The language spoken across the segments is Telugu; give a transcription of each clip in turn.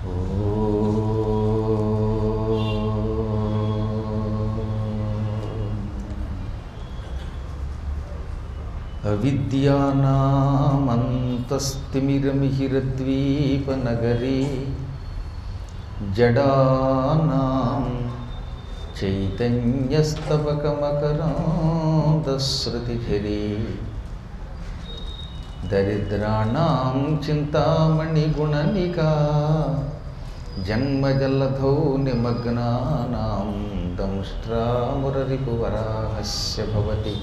అవిద్యానామంతస్తిమిరమిహిరద్వీపనగరీ జడానాం చైతన్యస్తవకమకరాంతశ్రుతిభిరీ దరిద్రాణం చింతామణిగుణనికా జన్మజలధౌ నిమగ్నానాం దంష్ట్రామురరిపువరాహస్య భవతి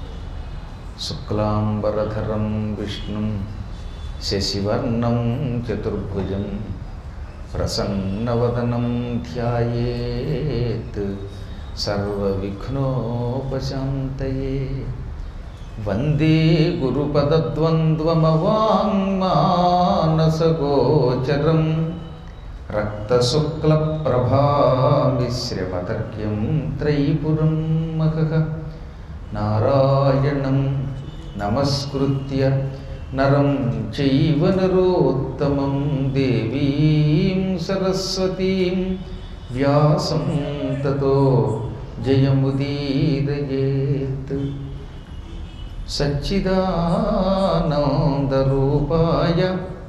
శుక్లాంబరధరం విష్ణుం శశివర్ణం చతుర్భుజం ప్రసన్నవదనం ధ్యాయేత్ సర్వవిఘ్నోపశాంతయే వందే గురుపదద్వంద్వమవాङ्మానసగోచరం రక్తశుక్లప్రభామిశ్రమతర్క్యం త్రైపురం మఖః నారాయణం నమస్కృత్య నరం చైవ నరోత్తమం దేవీం సరస్వతీం వ్యాసం తతో జయముదీరయేత్ సచ్చిదానందరూపాయ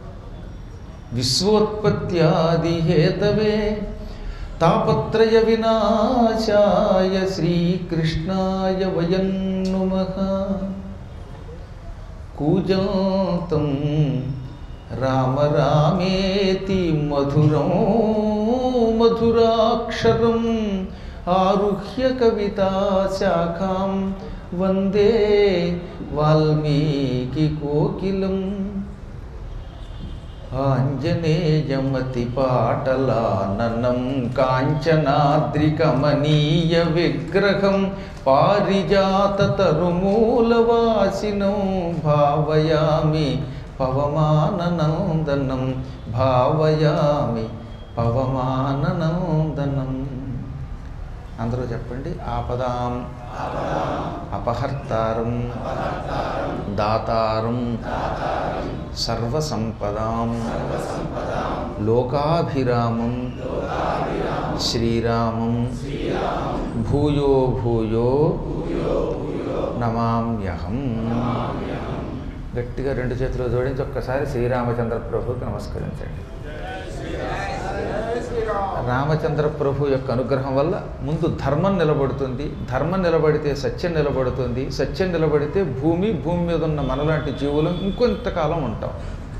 విశ్వోత్పత్యాదిహేతవే తాపత్రయ వినాశాయ శ్రీకృష్ణాయ వయం నుమః కూజంతం రామ రామేతి మధురం మధురాక్షరం ఆరుహ్య కవితాశాఖాం వందే వాల్మీకి కోకిలం ఆంజనేయమతిపాటలాననం కాంచనాద్రికమనీయ విగ్రహం పారిజాతతరుమూలవాసినం భావయామి పవమాననందనం భావయామి పవమాననందనం అందరూ చెప్పండి ఆపదాం అపహర్తారం దాతారం సర్వసంపదాం లోకాభిరామం శ్రీరామం భూయో భూయో నమామ్యహం గట్టిగా రెండు చేతులు జోడించి ఒక్కసారి శ్రీరామచంద్ర ప్రభుకి నమస్కరించండి రామచంద్ర ప్రభు యొక్క అనుగ్రహం వల్ల ముందు ధర్మం నిలబడుతుంది ధర్మం నిలబడితే సత్యం నిలబడుతుంది సత్యం నిలబడితే భూమి భూమి మీద ఉన్న మనలాంటి జీవులు ఇంకొంతకాలం ఉంటాం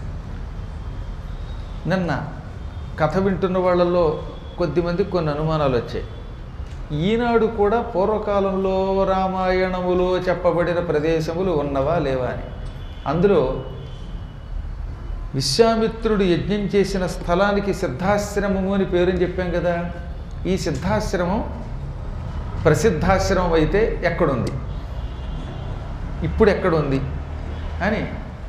నిన్న కథ వింటున్న వాళ్ళల్లో కొద్దిమందికి కొన్ని అనుమానాలు వచ్చాయి ఈనాడు కూడా పూర్వకాలంలో రామాయణములో చెప్పబడిన ప్రదేశములు ఉన్నవా లేవా అని అందులో విశ్వామిత్రుడు యజ్ఞం చేసిన స్థలానికి సిద్ధాశ్రమము అని పేరుని చెప్పాం కదా ఈ సిద్ధాశ్రమం ప్రసిద్ధాశ్రమం అయితే ఎక్కడుంది ఇప్పుడు ఎక్కడుంది అని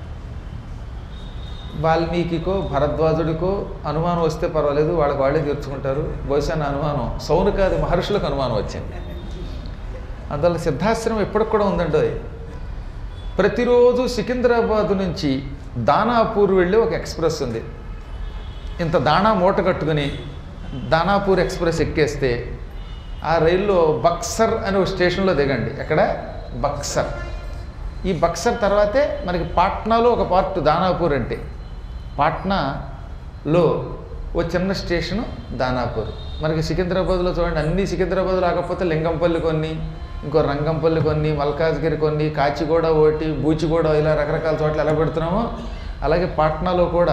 వాల్మీకికో భరద్వాజుడికో అనుమానం వస్తే పర్వాలేదు వాళ్ళకి వాళ్ళే తీర్చుకుంటారు బహుశా నా అనుమానం సౌనకాది మహర్షులకు అనుమానం వచ్చింది అందువల్ల సిద్ధాశ్రమం ఎప్పటికి కూడా ఉందండి ప్రతిరోజు సికింద్రాబాద్ నుంచి దానాపూర్ వెళ్ళే ఒక ఎక్స్ప్రెస్ ఉంది ఇంత దాణా మూట కట్టుకుని దానాపూర్ ఎక్స్ప్రెస్ ఎక్కేస్తే ఆ రైల్లో బక్సర్ అనే ఒక స్టేషన్లో దిగండి ఎక్కడ బక్సర్ ఈ బక్సర్ తర్వాతే మనకి పాట్నాలో ఒక పార్ట్ దానాపూర్ అంటే పాట్నాలో ఓ చిన్న స్టేషను దానాపూర్ మనకి సికింద్రాబాద్లో చూడండి అన్ని సికింద్రాబాద్ రాకపోతే లింగంపల్లి కొన్ని ఇంకో రంగంపల్లి కొన్ని మల్కాజ్గిరి కొన్ని కాచిగూడ ఒకటి బూచిగూడ ఇలా రకరకాల చోట్ల ఎలా పెడుతున్నామో అలాగే పాట్నాలో కూడా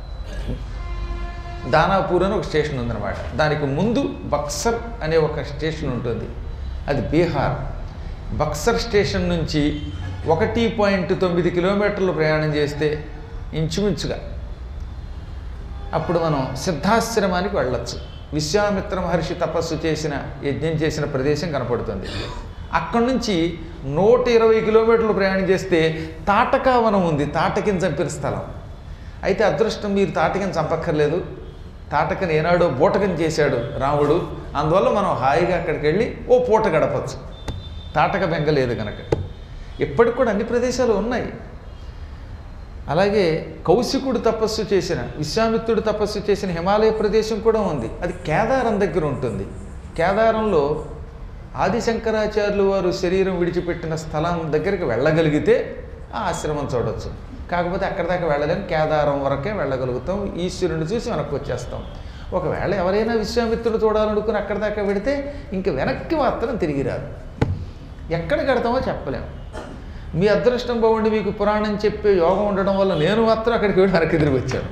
దానాపూర్ అని ఒక స్టేషన్ ఉందన్నమాట దానికి ముందు బక్సర్ అనే ఒక స్టేషన్ ఉంటుంది అది బీహార్ బక్సర్ స్టేషన్ నుంచి ఒకటి పాయింట్ తొమ్మిది కిలోమీటర్లు ప్రయాణం చేస్తే ఇంచుమించుగా అప్పుడు మనం సిద్ధాశ్రమానికి వెళ్ళొచ్చు విశ్వామిత్ర మహర్షి తపస్సు చేసిన యజ్ఞం చేసిన ప్రదేశం కనపడుతుంది అక్కడి నుంచి నూట ఇరవై కిలోమీటర్లు ప్రయాణం చేస్తే తాటకావనం ఉంది తాటకిని చంపిన స్థలం అయితే అదృష్టం మీరు తాటకిని చంపక్కర్లేదు తాటకని ఏనాడో బూటకం చేశాడు రాముడు అందువల్ల మనం హాయిగా అక్కడికి వెళ్ళి ఓ పూట గడపచ్చు తాటక బెంగ లేదు కనుక ఇప్పటికి కూడా అన్ని ప్రదేశాలు ఉన్నాయి అలాగే కౌశికుడు తపస్సు చేసిన విశ్వామిత్రుడు తపస్సు చేసిన హిమాలయ ప్రదేశం కూడా ఉంది అది కేదారం దగ్గర ఉంటుంది కేదారంలో ఆదిశంకరాచార్యులు వారు శరీరం విడిచిపెట్టిన స్థలం దగ్గరికి వెళ్ళగలిగితే ఆ ఆశ్రమం చూడొచ్చు కాకపోతే అక్కడి దాకా వెళ్ళలేం కేదారం వరకే వెళ్ళగలుగుతాం ఈశ్వరుని చూసి వెనక్కి వచ్చేస్తాం ఒకవేళ ఎవరైనా విశ్వామిత్రుడు చూడాలనుకుని అక్కడి దాకా వెడితే ఇంక వెనక్కి మాత్రం తిరిగి రాదు ఎక్కడ కడతామో చెప్పలేము మీ అదృష్టం బాగుండి మీకు పురాణం చెప్పే యోగం ఉండడం వల్ల నేను మాత్రం అక్కడికి వెళ్ళి వెనక్కి తిరిగి వచ్చాను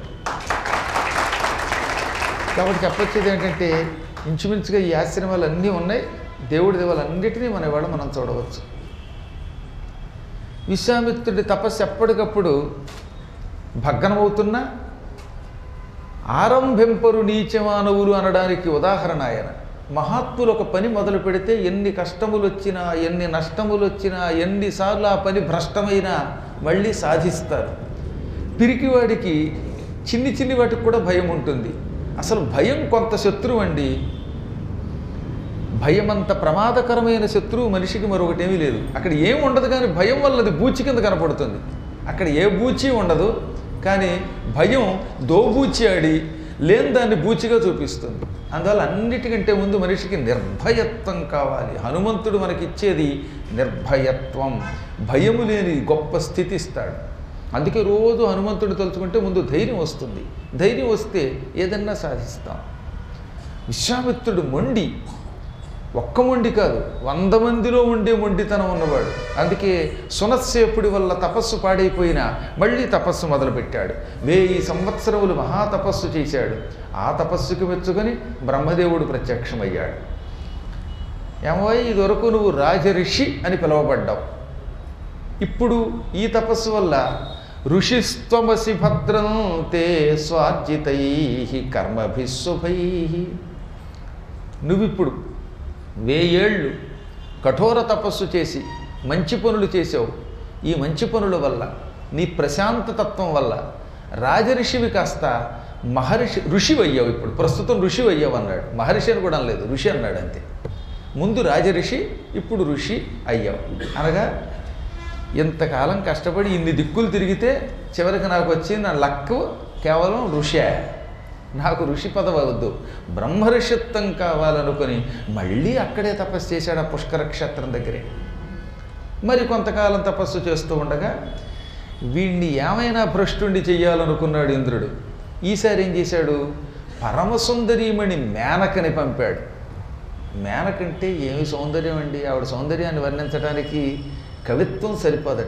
కాబట్టి చెప్పొచ్చేది ఏంటంటే ఇంచుమించుగా ఈ ఆశ్రమాలు అన్నీ ఉన్నాయి దేవుడి దేవాలన్నిటినీ మన ఇవాళ మనం చూడవచ్చు విశ్వామిత్రుడి తపస్సు ఎప్పటికప్పుడు భగ్నమవుతున్నా ఆరంభింపరు నీచమానవులు అనడానికి ఉదాహరణ ఆయన మహాత్ములు ఒక పని మొదలు పెడితే ఎన్ని కష్టములు వచ్చినా ఎన్ని నష్టములు వచ్చినా ఎన్నిసార్లు ఆ పని భ్రష్టమైనా మళ్ళీ సాధిస్తారు పిరికివాడికి చిన్ని చిన్ని వాటికి కూడా భయం ఉంటుంది అసలు భయం కొంత శత్రువు అండి భయం అంత ప్రమాదకరమైన శత్రువు మనిషికి మరొకటేమీ లేదు అక్కడ ఏం ఉండదు కానీ భయం వల్ల అది బూచి కింద కనపడుతుంది అక్కడ ఏ బూచి ఉండదు కానీ భయం దోబూచి ఆడి లేని దాన్ని బూచిగా చూపిస్తుంది అందువల్ల అన్నిటికంటే ముందు మనిషికి నిర్భయత్వం కావాలి హనుమంతుడు మనకిచ్చేది నిర్భయత్వం భయము లేని గొప్ప స్థితి ఇస్తాడు అందుకే రోజు హనుమంతుడు తలుచుకుంటే ముందు ధైర్యం వస్తుంది ధైర్యం వస్తే ఏదన్నా సాధిస్తాం విశ్వామిత్రుడు మొండి ఒక్క మొండి కాదు వంద మందిలో ఉండే మొండితనం ఉన్నవాడు అందుకే సునస్సేపుడి వల్ల తపస్సు పాడైపోయినా మళ్ళీ తపస్సు మొదలుపెట్టాడు వెయ్యి సంవత్సరములు మహాతపస్సు చేశాడు ఆ తపస్సుకు మెచ్చుకొని బ్రహ్మదేవుడు ప్రత్యక్షమయ్యాడు ఏమో ఇదివరకు నువ్వు రాజరిషి అని పిలువబడ్డావు ఇప్పుడు ఈ తపస్సు వల్ల ఋషిస్త్వమసి భద్రం తే స్వార్జితై కర్మభిశుభై నువ్విప్పుడు వేయేళ్ళు కఠోర తపస్సు చేసి మంచి పనులు చేసావు ఈ మంచి పనుల వల్ల నీ ప్రశాంతతత్వం వల్ల రాజఋషివి కాస్త మహర్షి ఋషివి అయ్యావు ఇప్పుడు ప్రస్తుతం ఋషివి అయ్యావు అన్నాడు మహర్షి అని కూడా అనలేదు ఋషి అన్నాడు అంతే ముందు రాజఋషి ఇప్పుడు ఋషి అయ్యావు అనగా ఇంతకాలం కష్టపడి ఇన్ని దిక్కులు తిరిగితే చివరికి నాకు వచ్చి నా లక్ కేవలం ఋషే నాకు ఋషి పదవి వద్దు బ్రహ్మర్షిత్వం కావాలనుకొని మళ్ళీ అక్కడే తపస్సు చేశాడు ఆ పుష్కర క్షేత్రం దగ్గరే మరి కొంతకాలం తపస్సు చేస్తూ ఉండగా వీణ్ణి ఏమైనా భ్రష్టుండి చెయ్యాలనుకున్నాడు ఇంద్రుడు ఈసారి ఏం చేశాడు పరమసుందరీమణి మేనకని పంపాడు మేనకంటే ఏమి సౌందర్యం అండి ఆవిడ సౌందర్యాన్ని వర్ణించడానికి కవిత్వం సరిపోదట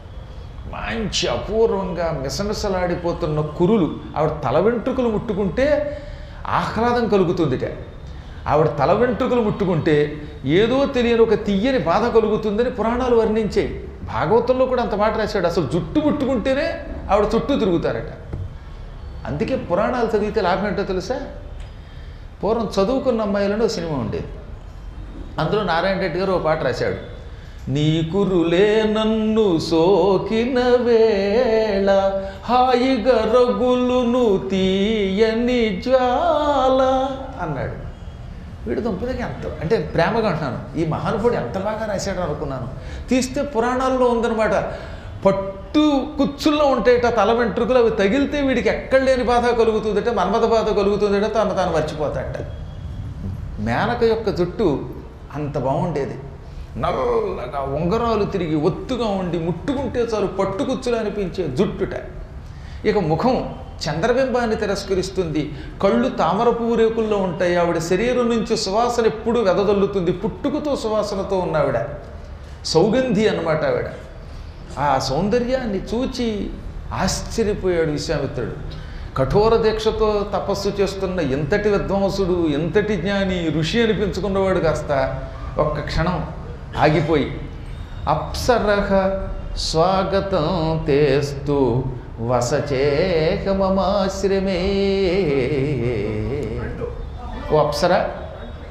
మంచి అపూర్వంగా మిసమిసలాడిపోతున్న కురులు ఆవిడ తల వెంట్రుకలు ముట్టుకుంటే ఆహ్లాదం కలుగుతుందిట ఆవిడ తల వెంట్రుకలు ముట్టుకుంటే ఏదో తెలియని ఒక తీయని బాధ కలుగుతుందని పురాణాలు వర్ణించాయి భాగవతంలో కూడా అంత మాట రాశాడు అసలు జుట్టు ముట్టుకుంటేనే ఆవిడ చుట్టూ తిరుగుతారట అందుకే పురాణాలు చదివితే లాభం ఏంటో తెలుసా పూర్వం చదువుకున్న అమ్మాయిలను ఓ సినిమా ఉండేది అందులో నారాయణ రెడ్డి గారు ఓ పాట రాశాడు నీ కురులే నన్ను సోకిన వేళ హాయిగా రగులును తీయని జ్వాల అన్నాడు వీడు దుంపదకి ఎంత అంటే ప్రేమగా అంటున్నాను ఈ మహానుభుడు ఎంత బాగా రాశాడు అనుకున్నాను తీస్తే పురాణాల్లో ఉందన్నమాట పట్టు కుచ్చుల్లో ఉంటాయట తల వెంట్రుకలు అవి తగిలితే వీడికి ఎక్కడ లేని బాధ కలుగుతుందట మన్మథ బాధ కలుగుతుందట తను తాను మర్చిపోతాడట మేనక యొక్క జుట్టు అంత బాగుండేది నల్లగా ఉంగరాలు తిరిగి ఒత్తుగా ఉండి ముట్టుకుంటే చాలు పట్టుకుచ్చులు అనిపించే జుట్టుట ఇక ముఖం చంద్రబింబాన్ని తిరస్కరిస్తుంది కళ్ళు తామర పువ్వు రేకుల్లో ఉంటాయి ఆవిడ శరీరం నుంచి సువాసన ఎప్పుడూ వెదజల్లుతుంది పుట్టుకతో సువాసనతో ఉన్న ఆవిడ సౌగంధి అన్నమాట ఆవిడ ఆ సౌందర్యాన్ని చూచి ఆశ్చర్యపోయాడు విశ్వామిత్రుడు కఠోర దీక్షతో తపస్సు చేస్తున్న ఎంతటి విద్వాంసుడు ఎంతటి జ్ఞాని ఋషి అనిపించుకున్నవాడు కాస్త ఒక్క క్షణం ఆగిపోయి అప్సరహ స్వాగతం తేస్తూ వసచేక మమాశ్రమే ఓ అప్సర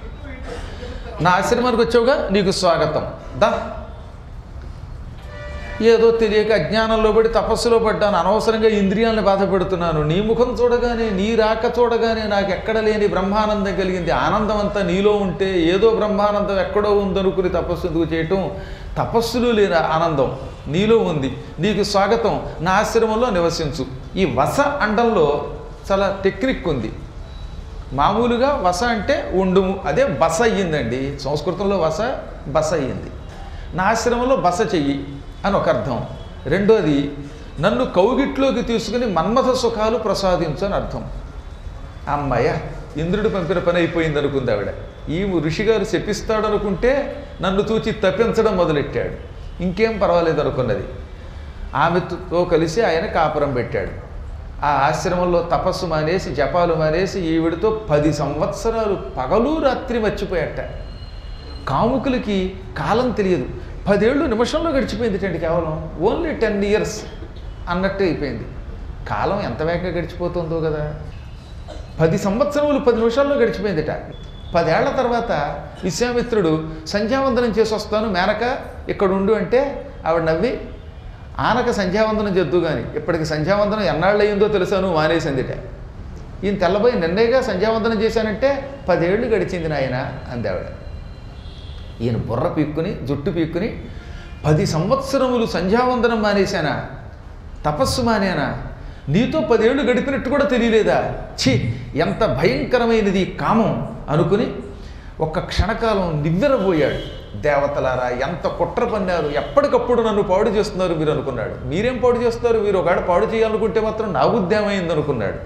నా ఆశ్రమానికి వచ్చావుగా నీకు స్వాగతం దా ఏదో తెలియక అజ్ఞానంలో పడి తపస్సులో పడ్డాను అనవసరంగా ఇంద్రియాలను బాధపెడుతున్నాను నీ ముఖం చూడగానే నీ రాక చూడగానే నాకు ఎక్కడ లేని బ్రహ్మానందం కలిగింది ఆనందం అంతా నీలో ఉంటే ఏదో బ్రహ్మానందం ఎక్కడో ఉందనుకుని తపస్సు ఎందుకు చేయటం తపస్సులు లేని ఆనందం నీలో ఉంది నీకు స్వాగతం నా ఆశ్రమంలో నివసించు ఈ వస అండంలో చాలా టెక్నిక్ ఉంది మామూలుగా వస అంటే ఉండుము అదే బస అయ్యిందండి సంస్కృతంలో వస బస అయ్యింది నా ఆశ్రమంలో బస చెయ్యి అని ఒక అర్థం రెండోది నన్ను కౌగిట్లోకి తీసుకుని మన్మథ సుఖాలు ప్రసాదించు అని అర్థం అమ్మాయ ఇంద్రుడు పంపిన పని అయిపోయింది అనుకుంది ఆవిడ ఈ ఋషిగారు శపిస్తాడు అనుకుంటే నన్ను చూచి తప్పించడం మొదలెట్టాడు ఇంకేం పర్వాలేదు అనుకున్నది ఆమెతో కలిసి ఆయన కాపురం పెట్టాడు ఆ ఆశ్రమంలో తపస్సు మానేసి జపాలు మానేసి ఈవిడితో పది సంవత్సరాలు పగలు రాత్రి మర్చిపోయట కాముకులకి కాలం తెలియదు పదేళ్ళు నిమిషంలో గడిచిపోయింది కేవలం ఓన్లీ టెన్ ఇయర్స్ అన్నట్టు అయిపోయింది కాలం ఎంత వేగంగా గడిచిపోతుందో కదా పది సంవత్సరములు పది నిమిషాల్లో గడిచిపోయిందిట పదేళ్ల తర్వాత విశ్వామిత్రుడు సంధ్యావందనం చేసి వస్తాను మేనక ఇక్కడ ఉండు అంటే ఆవిడ నవ్వి ఆనక సంధ్యావందనం చేద్దు కానీ ఇప్పటికి సంధ్యావందనం ఎన్నాళ్ళు అయిందో తెలుసాను మానేసిందిట ఈయన తెల్లబోయి నిన్నేగా సంధ్యావందనం చేశానంటే పదేళ్ళు గడిచింది నాయన అంది ఆవిడ ఈయన బుర్ర పీక్కుని జుట్టు పీక్కుని పది సంవత్సరములు సంధ్యావందనం మానేశానా తపస్సు మానేనా నీతో పదేళ్ళు గడిపినట్టు కూడా తెలియలేదా ఛీ ఎంత భయంకరమైనది ఈ కామం అనుకుని ఒక్క క్షణకాలం నివ్వెరబోయాడు దేవతలారా ఎంత కుట్ర పన్నారు ఎప్పటికప్పుడు నన్ను పాడు చేస్తున్నారు మీరు అనుకున్నాడు మీరేం పాడు చేస్తారు మీరు ఒకవేళ పాడు చేయాలనుకుంటే మాత్రం నా ఉద్యమైంది అనుకున్నాడు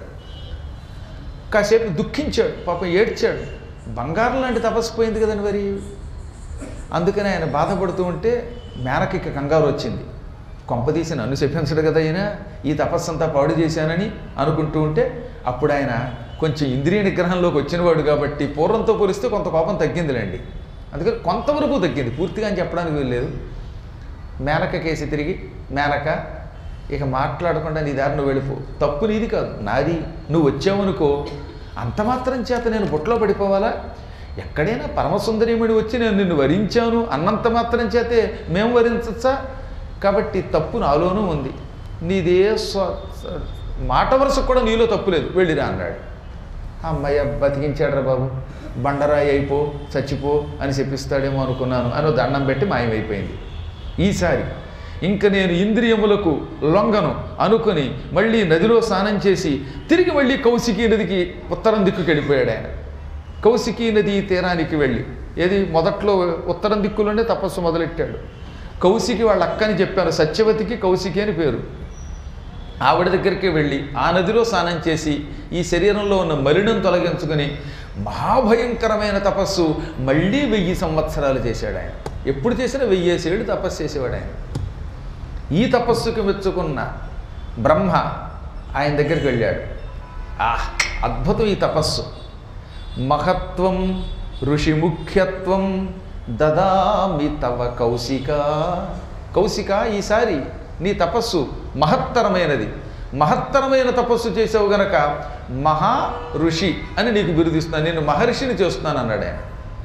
కాసేపు దుఃఖించాడు పాపం ఏడ్చాడు బంగారం లాంటి తపస్సు పోయింది కదండి మరి అందుకని ఆయన బాధపడుతూ ఉంటే మేనకి కంగారు వచ్చింది కొంపదీసి నన్ను చెప్పించడు కదా అయినా ఈ తపస్సంతా పాడు చేశానని అనుకుంటూ ఉంటే అప్పుడు ఆయన కొంచెం ఇంద్రియ నిగ్రహంలోకి వచ్చినవాడు కాబట్టి పూర్వంతో పోలిస్తే కొంత కోపం తగ్గిందిలేండి అందుకని కొంతవరకు తగ్గింది పూర్తిగా అని చెప్పడానికి వీల్లేదు మేనక కేసి తిరిగి మేనక ఇక మాట్లాడకుండా నీ దారి నువ్వు వెళ్ళిపో తప్పు నీది కాదు నాది నువ్వు వచ్చావనుకో అంత మాత్రం చేత నేను బుట్టలో పడిపోవాలా ఎక్కడైనా పరమసుందరీముడి వచ్చి నేను నిన్ను వరించాను అన్నంత మాత్రం చేతే మేము వరించచ్చా కాబట్టి తప్పు నాలోనూ ఉంది నీదే స్వ స- మాట వరుసకు కూడా నీలో తప్పు లేదు వెళ్ళిరా అన్నాడు అమ్మయ్య బతికించాడురా బాబు బండరాయి అయిపో చచ్చిపో అని చెప్పిస్తాడేమో అనుకున్నాను అని ఓ దండం పెట్టి మాయమైపోయింది ఈసారి ఇంక నేను ఇంద్రియములకు లొంగను అనుకుని మళ్ళీ నదిలో స్నానం చేసి తిరిగి మళ్ళీ కౌశికీ నదికి ఉత్తరం దిక్కుకి వెళ్ళిపోయాడు ఆయన కౌశికీ నది తీరానికి వెళ్ళి ఏది మొదట్లో ఉత్తరం దిక్కులోనే తపస్సు మొదలెట్టాడు కౌశికి వాళ్ళ అక్కని చెప్పాను సత్యవతికి కౌశికి అని పేరు ఆవిడ దగ్గరికి వెళ్ళి ఆ నదిలో స్నానం చేసి ఈ శరీరంలో ఉన్న మలినం తొలగించుకుని మహాభయంకరమైన తపస్సు మళ్ళీ వెయ్యి సంవత్సరాలు చేశాడు ఆయన ఎప్పుడు చేసినా వెయ్యేసేళ్ళు తపస్సు చేసేవాడు ఆయన ఈ తపస్సుకు మెచ్చుకున్న బ్రహ్మ ఆయన దగ్గరికి వెళ్ళాడు ఆహ్ అద్భుతం ఈ తపస్సు మహత్వం ఋషి ముఖ్యత్వం దదామి తవ కౌశిక కౌశిక ఈసారి నీ తపస్సు మహత్తరమైనది మహత్తరమైన తపస్సు చేసావు గనక మహా ఋషి అని నీకు బిరుదిస్తున్నాను నేను మహర్షిని చేస్తున్నాను అన్నాడు ఆయన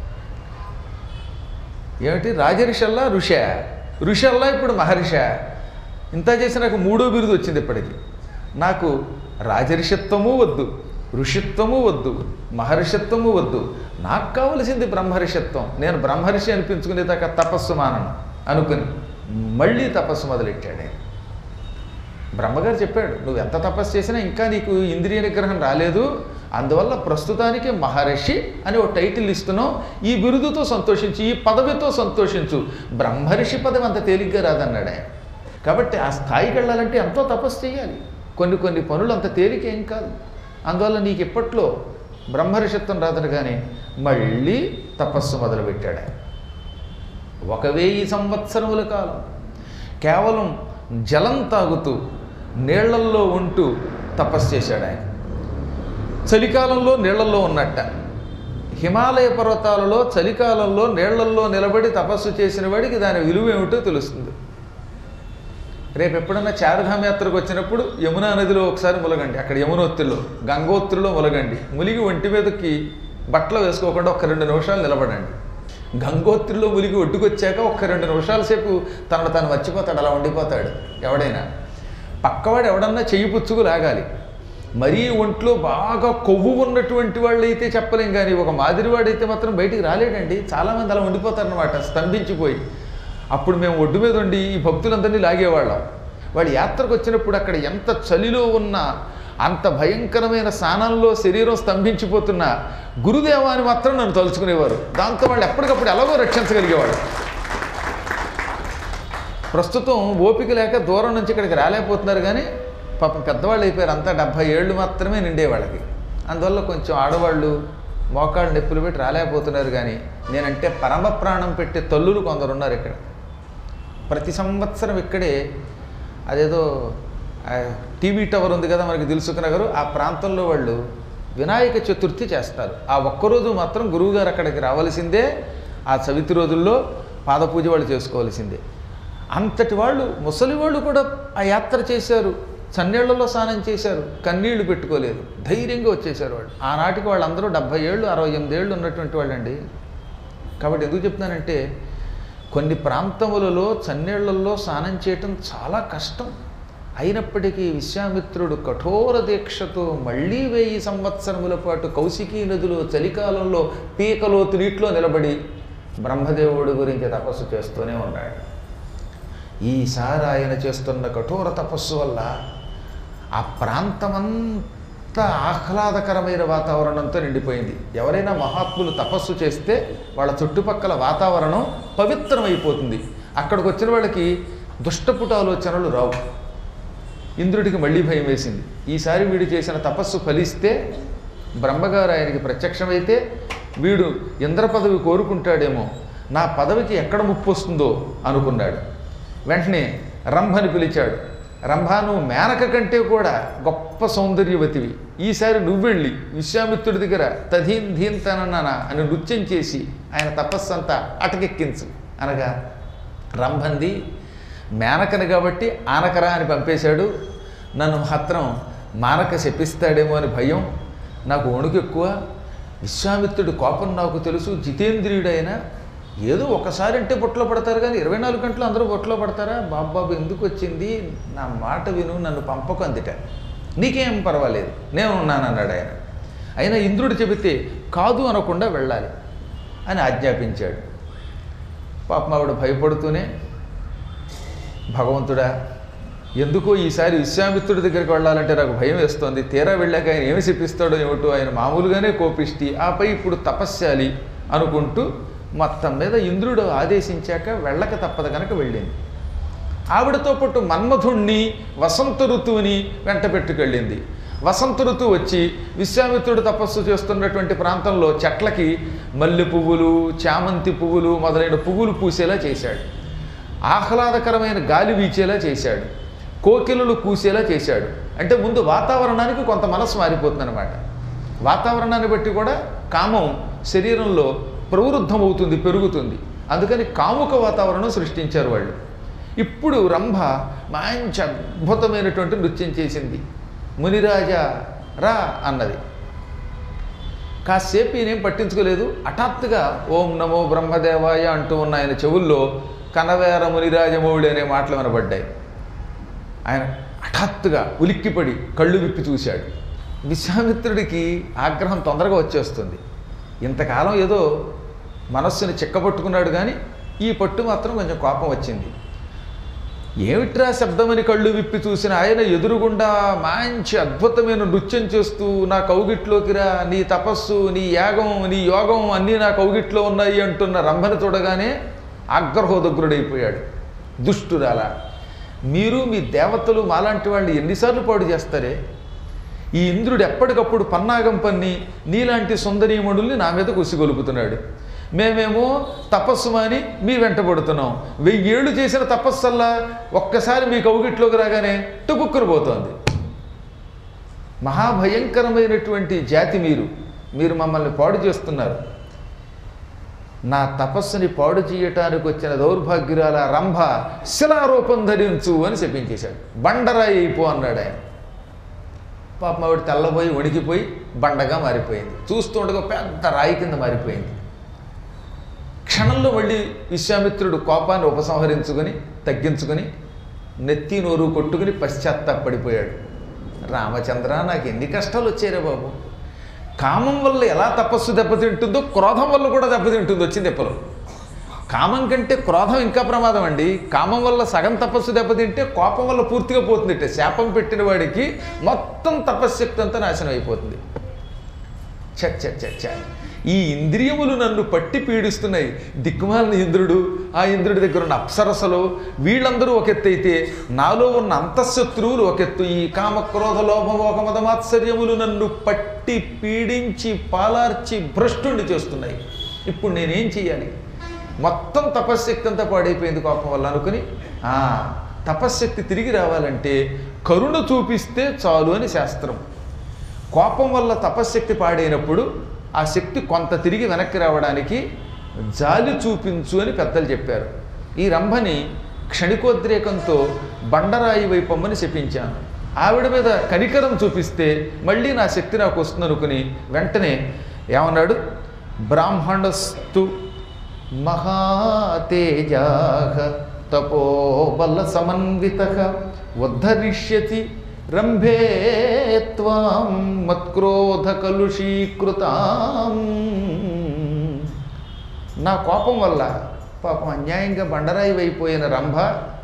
ఏమిటి రాజరిషల్లా ఋష ఋషల్లా ఇప్పుడు మహర్ష ఇంత చేసి నాకు మూడో బిరుదు వచ్చింది ఇప్పటికి నాకు రాజరిషత్వము వద్దు ఋషిత్వము వద్దు మహర్షిత్వము వద్దు నాకు కావలసింది బ్రహ్మర్షిత్వం నేను బ్రహ్మర్షి అనిపించుకునేదాకా తపస్సు మానను అనుకుని మళ్ళీ తపస్సు మొదలెట్టాడు ఆయన బ్రహ్మగారు చెప్పాడు నువ్వు ఎంత తపస్సు చేసినా ఇంకా నీకు ఇంద్రియ నిగ్రహం రాలేదు అందువల్ల ప్రస్తుతానికి మహర్షి అని ఒక టైటిల్ ఇస్తున్నావు ఈ బిరుదుతో సంతోషించు ఈ పదవితో సంతోషించు బ్రహ్మర్షి పదవి అంత తేలిగ్గా రాదన్నాడు ఆయన కాబట్టి ఆ స్థాయికి వెళ్ళాలంటే ఎంతో తపస్సు చేయాలి కొన్ని కొన్ని పనులు అంత తేలిక ఏం కాదు అందువల్ల నీకు ఇప్పట్లో బ్రహ్మర్షిత్వం రాదని కానీ మళ్ళీ తపస్సు మొదలుపెట్టాడు ఆయన ఒక వెయ్యి సంవత్సరముల కాలం కేవలం జలం తాగుతూ నీళ్లల్లో ఉంటూ తపస్సు చేశాడు ఆయన చలికాలంలో నీళ్లల్లో ఉన్నట్ట హిమాలయ పర్వతాలలో చలికాలంలో నీళ్లల్లో నిలబడి తపస్సు చేసిన వాడికి దాని విలువ ఏమిటో తెలుస్తుంది రేపు ఎప్పుడన్నా చారుధామ యాత్రకు వచ్చినప్పుడు యమునా నదిలో ఒకసారి ములగండి అక్కడ యమునోత్తిలో గంగోత్రిలో ములగండి ములిగి ఒంటి మీదకి బట్టలు వేసుకోకుండా ఒక రెండు నిమిషాలు నిలబడండి గంగోత్రిలో ములిగి ఒడ్డుకొచ్చాక ఒక్క రెండు నిమిషాల సేపు తనను తాను మర్చిపోతాడు అలా ఉండిపోతాడు ఎవడైనా పక్కవాడు ఎవడన్నా చెయ్యి పుచ్చుకు లాగాలి మరీ ఒంట్లో బాగా కొవ్వు ఉన్నటువంటి వాళ్ళు అయితే చెప్పలేం కానీ ఒక మాదిరివాడైతే మాత్రం బయటికి రాలేడండి చాలామంది అలా ఉండిపోతారనమాట స్తంభించిపోయి అప్పుడు మేము ఒడ్డు మీద ఉండి ఈ భక్తులందరినీ లాగేవాళ్ళం వాళ్ళు యాత్రకు వచ్చినప్పుడు అక్కడ ఎంత చలిలో ఉన్నా అంత భయంకరమైన స్థానంలో శరీరం స్తంభించిపోతున్నా గురుదేవా అని మాత్రం నన్ను తలుచుకునేవారు దాంతో వాళ్ళు ఎప్పటికప్పుడు ఎలాగో రక్షించగలిగేవాడు ప్రస్తుతం ఓపిక లేక దూరం నుంచి ఇక్కడికి రాలేకపోతున్నారు కానీ పాపం పెద్దవాళ్ళు అయిపోయారు అంతా డెబ్భై ఏళ్ళు మాత్రమే నిండే వాళ్ళకి అందువల్ల కొంచెం ఆడవాళ్ళు మోకాళ్ళు నొప్పులు పెట్టి రాలేకపోతున్నారు కానీ నేనంటే పరమ ప్రాణం పెట్టే తల్లులు కొందరు ఉన్నారు ఇక్కడ ప్రతి సంవత్సరం ఇక్కడే అదేదో ఆ టీవీ టవర్ ఉంది కదా మనకి దిల్సుఖ్ నగరు ఆ ప్రాంతంలో వాళ్ళు వినాయక చతుర్థి చేస్తారు ఆ ఒక్కరోజు మాత్రం గురువుగారు అక్కడికి రావాల్సిందే ఆ చవితి రోజుల్లో పాదపూజ వాళ్ళు చేసుకోవాల్సిందే అంతటి వాళ్ళు ముసలి వాళ్ళు కూడా ఆ యాత్ర చేశారు చన్నీళ్లలో స్నానం చేశారు కన్నీళ్లు పెట్టుకోలేదు ధైర్యంగా వచ్చేసారు వాళ్ళు ఆనాటికి వాళ్ళందరూ డెబ్భై ఏళ్ళు అరవై ఎనిమిది ఏళ్ళు ఉన్నటువంటి వాళ్ళండి కాబట్టి ఎందుకు చెప్తున్నానంటే కొన్ని ప్రాంతములలో చన్నీళ్లలో స్నానం చేయటం చాలా కష్టం అయినప్పటికీ విశ్వామిత్రుడు కఠోర దీక్షతో మళ్ళీ వెయ్యి సంవత్సరముల పాటు కౌశికీ నదిలో చలికాలంలో పీకలోతు నీటిలో నిలబడి బ్రహ్మదేవుడి గురించి తపస్సు చేస్తూనే ఉన్నాడు ఈసారి ఆయన చేస్తున్న కఠోర తపస్సు వల్ల ఆ ప్రాంతమంతా ఆహ్లాదకరమైన వాతావరణంతో నిండిపోయింది ఎవరైనా మహాత్ములు తపస్సు చేస్తే వాళ్ళ చుట్టుపక్కల వాతావరణం పవిత్రమైపోతుంది అక్కడికి వచ్చిన వాళ్ళకి దుష్టపుట ఆలోచనలు రావు ఇంద్రుడికి మళ్ళీ భయం వేసింది ఈసారి వీడు చేసిన తపస్సు ఫలిస్తే బ్రహ్మగారు ఆయనకి ప్రత్యక్షమైతే వీడు ఇంద్ర పదవి కోరుకుంటాడేమో నా పదవికి ఎక్కడ ముప్పు వస్తుందో అనుకున్నాడు వెంటనే రంభని పిలిచాడు రంభ నువ్వు మేనక కంటే కూడా గొప్ప సౌందర్యవతివి ఈసారి నువ్వెళ్ళి విశ్వామిత్రుడి దగ్గర తధీన్ ధీన్ తనన్నానా అని నృత్యం చేసి ఆయన తపస్సంతా అటకెక్కించు అనగా రంభంది మేనకని కాబట్టి ఆనకరా అని పంపేశాడు నన్ను మాత్రం మానక శపిస్తాడేమో అని భయం నాకు వణుకు ఎక్కువ విశ్వామిత్రుడి కోపం నాకు తెలుసు జితేంద్రియుడైన ఏదో ఒకసారి అంటే బొట్లో పడతారు కానీ ఇరవై నాలుగు గంటలు అందరూ బొట్లో పడతారా బాబాబు ఎందుకు వచ్చింది నా మాట విను నన్ను పంపకు అందిట నీకేం పర్వాలేదు నేను ఉన్నాను అన్నాడు ఆయన అయినా ఇంద్రుడు చెబితే కాదు అనకుండా వెళ్ళాలి అని ఆజ్ఞాపించాడు పాపం ఆవిడ భయపడుతూనే భగవంతుడా ఎందుకో ఈసారి విశ్వామిత్రుడి దగ్గరికి వెళ్ళాలంటే నాకు భయం వేస్తోంది తీరా వెళ్ళాక ఆయన ఏమి చెప్పిస్తాడో ఏమిటో ఆయన మామూలుగానే కోపిష్టి ఆపై ఇప్పుడు తపస్యాలి అనుకుంటూ మొత్తం మీద ఇంద్రుడు ఆదేశించాక వెళ్ళక తప్పదు కనుక వెళ్ళింది ఆవిడతో పాటు మన్మధుణ్ణి వసంత ఋతువుని వెంట పెట్టుకెళ్ళింది వసంత ఋతువు వచ్చి విశ్వామిత్రుడు తపస్సు చేస్తున్నటువంటి ప్రాంతంలో చెట్లకి మల్లె పువ్వులు చామంతి పువ్వులు మొదలైన పువ్వులు పూసేలా చేశాడు ఆహ్లాదకరమైన గాలి వీచేలా చేశాడు కోకిలలు కూసేలా చేశాడు అంటే ముందు వాతావరణానికి కొంత మనసు మారిపోతుందన్నమాట వాతావరణాన్ని బట్టి కూడా కామం శరీరంలో ప్రవృద్ధమవుతుంది పెరుగుతుంది అందుకని కాముక వాతావరణం సృష్టించారు వాళ్ళు ఇప్పుడు రంభ మంచి అద్భుతమైనటువంటి నృత్యం చేసింది మునిరాజా రా అన్నది కాసేపు ఈయనేం పట్టించుకోలేదు హఠాత్తుగా ఓం నమో బ్రహ్మదేవాయ అంటూ ఉన్న ఆయన చెవుల్లో కనవేర మునిరాజమౌళి అనే మాటలు వినబడ్డాయి ఆయన హఠాత్తుగా ఉలిక్కిపడి కళ్ళు విప్పి చూశాడు విశ్వామిత్రుడికి ఆగ్రహం తొందరగా వచ్చేస్తుంది ఇంతకాలం ఏదో మనస్సుని చిక్కబట్టుకున్నాడు కానీ ఈ పట్టు మాత్రం కొంచెం కోపం వచ్చింది ఏమిట్రా శబ్దమని కళ్ళు విప్పి చూసిన ఆయన ఎదురుగుండా మంచి అద్భుతమైన నృత్యం చేస్తూ నా కౌగిట్లోకి రా నీ తపస్సు నీ యాగం నీ యోగం అన్నీ నా కౌగిట్లో ఉన్నాయి అంటున్న రంభని చూడగానే ఆగ్రహోదగ్రుడైపోయాడు దుష్టురాల మీరు మీ దేవతలు మాలాంటి వాళ్ళు ఎన్నిసార్లు పాడు చేస్తారే ఈ ఇంద్రుడు ఎప్పటికప్పుడు పన్నాగం పన్ని నీలాంటి సుందరీమణుల్ని నా మీద కుసిగొలుపుతున్నాడు మేమేమో తపస్సు మాని మీ వెంటబడుతున్నాం వెయ్యేళ్ళు చేసిన తపస్సల్లా ఒక్కసారి మీ కౌగిట్లోకి రాగానే టుకుక్కురు పోతోంది మహాభయంకరమైనటువంటి జాతి మీరు మీరు మమ్మల్ని పాడు చేస్తున్నారు నా తపస్సుని పాడు చేయటానికి వచ్చిన దౌర్భాగ్యురాల రంభ శిలారూపం ధరించు అని చెప్పించేశాడు బండరాయి అయిపో అన్నాడు ఆయన పాపం ఆవిడ తెల్లబోయి వణికిపోయి బండగా మారిపోయింది చూస్తుండగా పెద్ద రాయి కింద మారిపోయింది క్షణంలో మళ్ళీ విశ్వామిత్రుడు కోపాన్ని ఉపసంహరించుకొని తగ్గించుకొని నెత్తి నోరు కొట్టుకుని పశ్చాత్తాపడిపోయాడు రామచంద్ర నాకు ఎన్ని కష్టాలు వచ్చాయిరా బాబు కామం వల్ల ఎలా తపస్సు దెబ్బతింటుందో క్రోధం వల్ల కూడా దెబ్బతింటుంది వచ్చింది ఎప్పలో కామం కంటే క్రోధం ఇంకా ప్రమాదం అండి కామం వల్ల సగం తపస్సు దెబ్బతింటే కోపం వల్ల పూర్తిగా పోతుంది శాపం పెట్టిన వాడికి మొత్తం తపశ్శక్తి అంతా నాశనం అయిపోతుంది చ చ చ చ. ఈ ఇంద్రియములు నన్ను పట్టి పీడిస్తున్నాయి దిక్కుమాలిన ఇంద్రుడు ఆ ఇంద్రుడి దగ్గర ఉన్న అప్సరసలు వీళ్ళందరూ ఒక ఎత్తు అయితే నాలో ఉన్న అంతఃశత్రువులు ఒక ఎత్తు ఈ కామ క్రోధ లోభమోహ మదమాత్సర్యములు నన్ను పట్టి పీడించి పాలార్చి భ్రష్టుణ్ణి చేస్తున్నాయి ఇప్పుడు నేనేం చెయ్యాలి మొత్తం తపశ్శక్తి అంతా పాడైపోయింది కోపం వల్ల అనుకుని ఆ తపశ్శక్తి తిరిగి రావాలంటే కరుణ చూపిస్తే చాలు అని శాస్త్రం కోపం వల్ల తపశ్శక్తి పాడైనప్పుడు ఆ శక్తి కొంత తిరిగి వెనక్కి రావడానికి జాలి చూపించు అని పెద్దలు చెప్పారు ఈ రంభని క్షణికోద్రేకంతో బండరాయి వైపమ్మని శపించాను ఆవిడ మీద కనికరం చూపిస్తే మళ్ళీ నా శక్తి నాకు వస్తుంది అనుకుని వెంటనే ఏమన్నాడు బ్రాహ్మణస్తు మహాతేజా తపోబల సమన్విత ఉద్ధరిష్యతి రంభే త్వాం మత్క్రోధ కలుషీకృతాం నా కోపం వల్ల పాపం అన్యాయంగా బండరాయి అయిపోయిన రంభ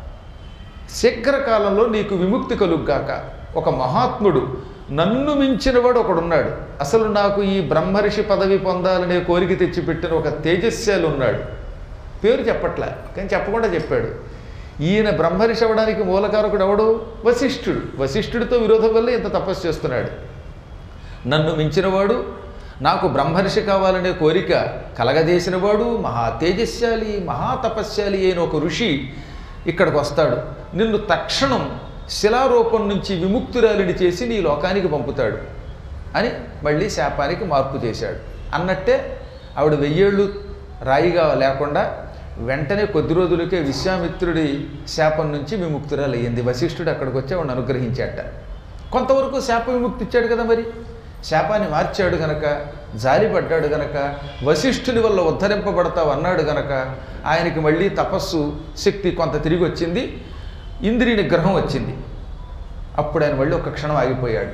శీఘ్రకాలంలో నీకు విముక్తి కలుగ్గాక ఒక మహాత్ముడు నన్ను మించినవాడు ఒకడున్నాడు అసలు నాకు ఈ బ్రహ్మర్షి పదవి పొందాలనే కోరిక తెచ్చిపెట్టిన ఒక తేజస్శాలు ఉన్నాడు పేరు చెప్పట్లే కానీ చెప్పకుండా చెప్పాడు ఈయన బ్రహ్మర్షి అవ్వడానికి మూలకారకుడు ఎవడు వశిష్ఠుడు వశిష్ఠుడితో విరోధం వల్ల ఇంత తపస్సు చేస్తున్నాడు నన్ను మించినవాడు నాకు బ్రహ్మర్షి కావాలనే కోరిక కలగజేసినవాడు మహా తేజస్శాలి మహా తపస్శాలి అయిన ఒక ఋషి ఇక్కడికి వస్తాడు నిన్ను తక్షణం శిలారూపం నుంచి విముక్తురాలిని చేసి నీ లోకానికి పంపుతాడు అని మళ్ళీ శాపానికి మార్పు చేశాడు అన్నట్టే ఆవిడ వెయ్యేళ్ళు రాయిగా లేకుండా వెంటనే కొద్ది రోజులకే విశ్వామిత్రుడి శాపం నుంచి విముక్తురాలు అయ్యింది వశిష్ఠుడు అక్కడికి వచ్చి ఆవిడని అనుగ్రహించాట కొంతవరకు శాప విముక్తి ఇచ్చాడు కదా మరి శాపాన్ని మార్చాడు గనక జాలిపడ్డాడు గనక వశిష్ఠుని వల్ల ఉద్ధరింపబడతావు అన్నాడు గనక ఆయనకి మళ్ళీ తపస్సు శక్తి కొంత తిరిగి వచ్చింది ఇంద్రియ నిగ్రహం వచ్చింది అప్పుడు ఆయన మళ్ళీ ఒక క్షణం ఆగిపోయాడు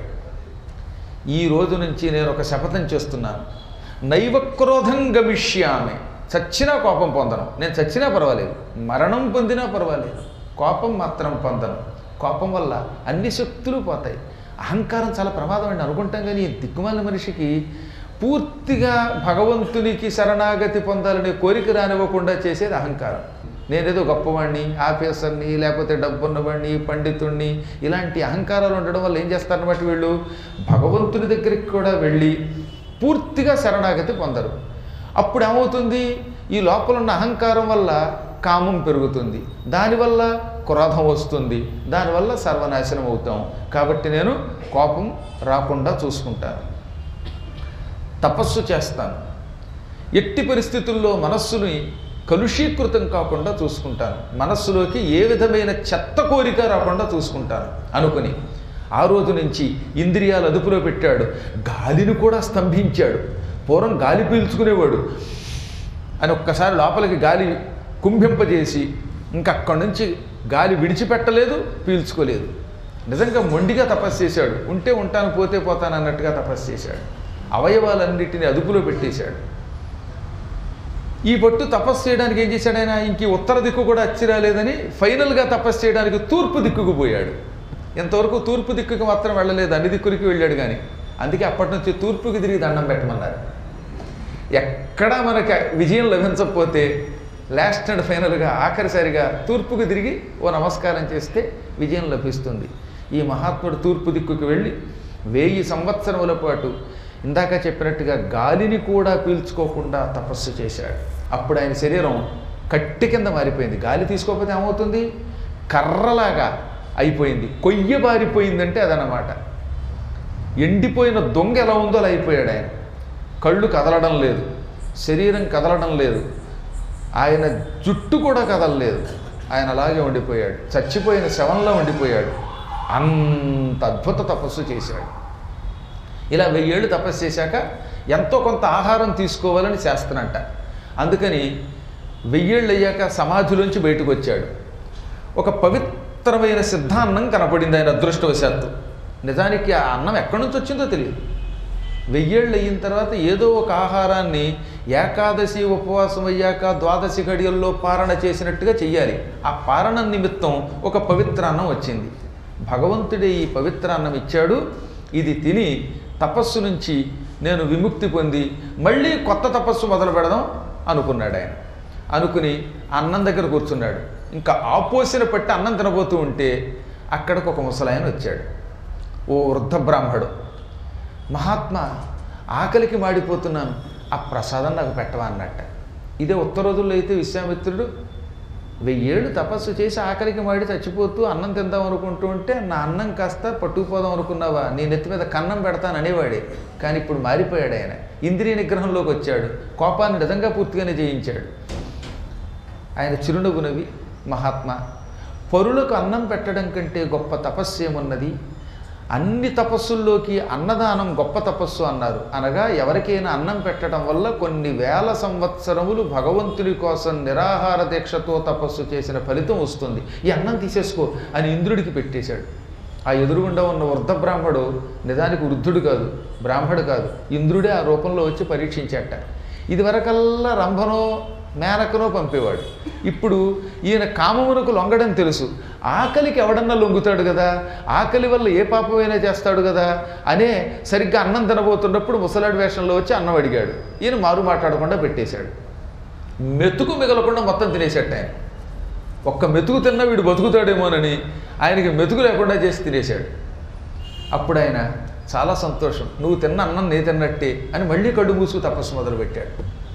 ఈ రోజు నుంచి నేను ఒక శపథం చేస్తున్నాను నైవ క్రోధం గమిష్యామి చచ్చినా కోపం పొందను నేను చచ్చినా పర్వాలేదు మరణం పొందినా పర్వాలేదు కోపం మాత్రం పొందను కోపం వల్ల అన్ని శక్తులు పోతాయి అహంకారం చాలా ప్రమాదం అండి అనుకుంటాం కానీ ఈ దిక్కుమాల మనిషికి పూర్తిగా భగవంతునికి శరణాగతి పొందాలనే కోరిక రానివ్వకుండా చేసేది అహంకారం నేనేదో గొప్పవాడిని ఆఫీసర్ని లేకపోతే డబ్బున్నవాడిని పండితుణ్ణి ఇలాంటి అహంకారాలు ఉండడం వల్ల ఏం చేస్తారన్నమాట వీళ్ళు భగవంతుని దగ్గరికి కూడా వెళ్ళి పూర్తిగా శరణాగతి పొందరు అప్పుడు ఏమవుతుంది ఈ లోపల ఉన్న అహంకారం వల్ల కామం పెరుగుతుంది దానివల్ల క్రోధం వస్తుంది దానివల్ల సర్వనాశనం అవుతాం కాబట్టి నేను కోపం రాకుండా చూసుకుంటాను తపస్సు చేస్తాను ఎట్టి పరిస్థితుల్లో మనస్సుని కలుషీకృతం కాకుండా చూసుకుంటాను మనస్సులోకి ఏ విధమైన చెత్త కోరిక రాకుండా చూసుకుంటాను అనుకుని ఆ రోజు నుంచి ఇంద్రియాలు అదుపులో పెట్టాడు గాలిని కూడా స్తంభించాడు పూర్వం గాలి పీల్చుకునేవాడు అని ఒక్కసారి లోపలికి గాలి కుంభింపజేసి ఇంకా అక్కడి నుంచి గాలి విడిచిపెట్టలేదు పీల్చుకోలేదు నిజంగా మొండిగా తపస్సు చేశాడు ఉంటే ఉంటాను పోతే పోతాను అన్నట్టుగా తపస్సు చేశాడు అవయవాలన్నిటిని అదుపులో పెట్టేశాడు ఈ పట్టు తపస్సు చేయడానికి ఏం చేశాడు ఆయన ఇంక ఈ ఉత్తర దిక్కు కూడా అచ్చి రాలేదని ఫైనల్గా తపస్సు చేయడానికి తూర్పు దిక్కుకు పోయాడు ఇంతవరకు తూర్పు దిక్కుకి మాత్రం వెళ్ళలేదు అన్ని దిక్కులకి వెళ్ళాడు కానీ అందుకే అప్పటి నుంచి తూర్పుకి తిరిగి దండం పెట్టమన్నారు ఎక్కడా మనకి విజయం లభించకపోతే లాస్ట్ అండ్ ఫైనల్గా ఆఖరిసారిగా తూర్పుకు తిరిగి ఓ నమస్కారం చేస్తే విజయం లభిస్తుంది ఈ మహాత్ముడు తూర్పు దిక్కుకు వెళ్ళి వెయ్యి సంవత్సరముల పాటు ఇందాక చెప్పినట్టుగా గాలిని కూడా పీల్చుకోకుండా తపస్సు చేశాడు అప్పుడు ఆయన శరీరం కట్టి కింద మారిపోయింది గాలి తీసుకోకపోతే ఏమవుతుంది కర్రలాగా అయిపోయింది కొయ్య బారిపోయిందంటే అదనమాట ఎండిపోయిన దొంగ ఎలా ఉందో అలా అయిపోయాడు ఆయన కళ్ళు కదలడం లేదు శరీరం కదలడం లేదు ఆయన జుట్టు కూడా కదలలేదు ఆయన అలాగే ఉండిపోయాడు చచ్చిపోయిన శవంలో ఉండిపోయాడు అంత అద్భుత తపస్సు చేశాడు ఇలా వెయ్యేళ్ళు తపస్సు చేశాక ఎంతో కొంత ఆహారం తీసుకోవాలని శాస్త్రం అంట అందుకని వెయ్యేళ్ళు అయ్యాక సమాధిలోంచి బయటకు వచ్చాడు ఒక పవిత్రమైన సిద్ధాన్నం కనపడింది ఆయన అదృష్టవశాత్తు నిజానికి ఆ అన్నం ఎక్కడి నుంచి వచ్చిందో తెలియదు వెయ్యేళ్ళు అయిన తర్వాత ఏదో ఒక ఆహారాన్ని ఏకాదశి ఉపవాసం అయ్యాక ద్వాదశి గడియల్లో పారణ చేసినట్టుగా చెయ్యాలి ఆ పారణ నిమిత్తం ఒక పవిత్ర అన్నం వచ్చింది భగవంతుడే ఈ పవిత్ర అన్నం ఇచ్చాడు ఇది తిని తపస్సు నుంచి నేను విముక్తి పొంది మళ్ళీ కొత్త తపస్సు మొదలు పెడదాం అనుకున్నాడు ఆయన అనుకుని అన్నం దగ్గర కూర్చున్నాడు ఇంకా ఆపోసిన పట్టి అన్నం తినబోతూ ఉంటే అక్కడికి ఒక ముసలాయన వచ్చాడు ఓ వృద్ధ బ్రాహ్మడు మహాత్మా ఆకలికి మాడిపోతున్నాను ఆ ప్రసాదం నాకు పెట్టవా అన్నట్ట ఇదే ఉత్తర రోజుల్లో అయితే విశ్వామిత్రుడు వెయ్యేళ్ళు తపస్సు చేసి ఆకలికి మాడి చచ్చిపోతూ అన్నం తిందాం అనుకుంటూ ఉంటే నా అన్నం కాస్త పట్టుకుపోదాం అనుకున్నావా నీ నెత్తి మీద కన్నం పెడతాను అనేవాడే కానీ ఇప్పుడు మారిపోయాడు ఆయన ఇంద్రియ నిగ్రహంలోకి వచ్చాడు కోపాన్ని నిజంగా పూర్తిగానే జయించాడు ఆయన చిరునవ్వు నవ్వి మహాత్మా పరులకు అన్నం పెట్టడం కంటే గొప్ప తపస్సు ఏమున్నది అన్ని తపస్సుల్లోకి అన్నదానం గొప్ప తపస్సు అన్నారు అనగా ఎవరికైనా అన్నం పెట్టడం వల్ల కొన్ని వేల సంవత్సరములు భగవంతుని కోసం నిరాహార దీక్షతో తపస్సు చేసిన ఫలితం వస్తుంది ఈ అన్నం తీసేసుకో అని ఇంద్రుడికి పెట్టేశాడు ఆ ఎదురుగుండా ఉన్న వృద్ధ బ్రాహ్మడు నిజానికి వృద్ధుడు కాదు బ్రాహ్మడు కాదు ఇంద్రుడే ఆ రూపంలో వచ్చి పరీక్షించాట ఇదివరకల్లా రంభనో మేనకనో పంపేవాడు ఇప్పుడు ఈయన కామమునకు లొంగడం తెలుసు ఆకలికి ఎవడన్నా లొంగుతాడు కదా ఆకలి వల్ల ఏ పాపమైనా చేస్తాడు కదా అనే సరిగ్గా అన్నం తినబోతున్నప్పుడు ముసలాడి వేషంలో వచ్చి అన్నం అడిగాడు ఈయన మారు మాట్లాడకుండా పెట్టేశాడు మెతుకు మిగలకుండా మొత్తం తినేసేట ఆయన ఒక్క మెతుకు తిన్నా వీడు బతుకుతాడేమోనని ఆయనకి మెతుకు లేకుండా చేసి తినేశాడు అప్పుడు ఆయన చాలా సంతోషం నువ్వు తిన్న అన్నం నే తిన్నట్టే అని మళ్ళీ కళ్ళు మూసుకు తపస్సు మొదలుపెట్టాడు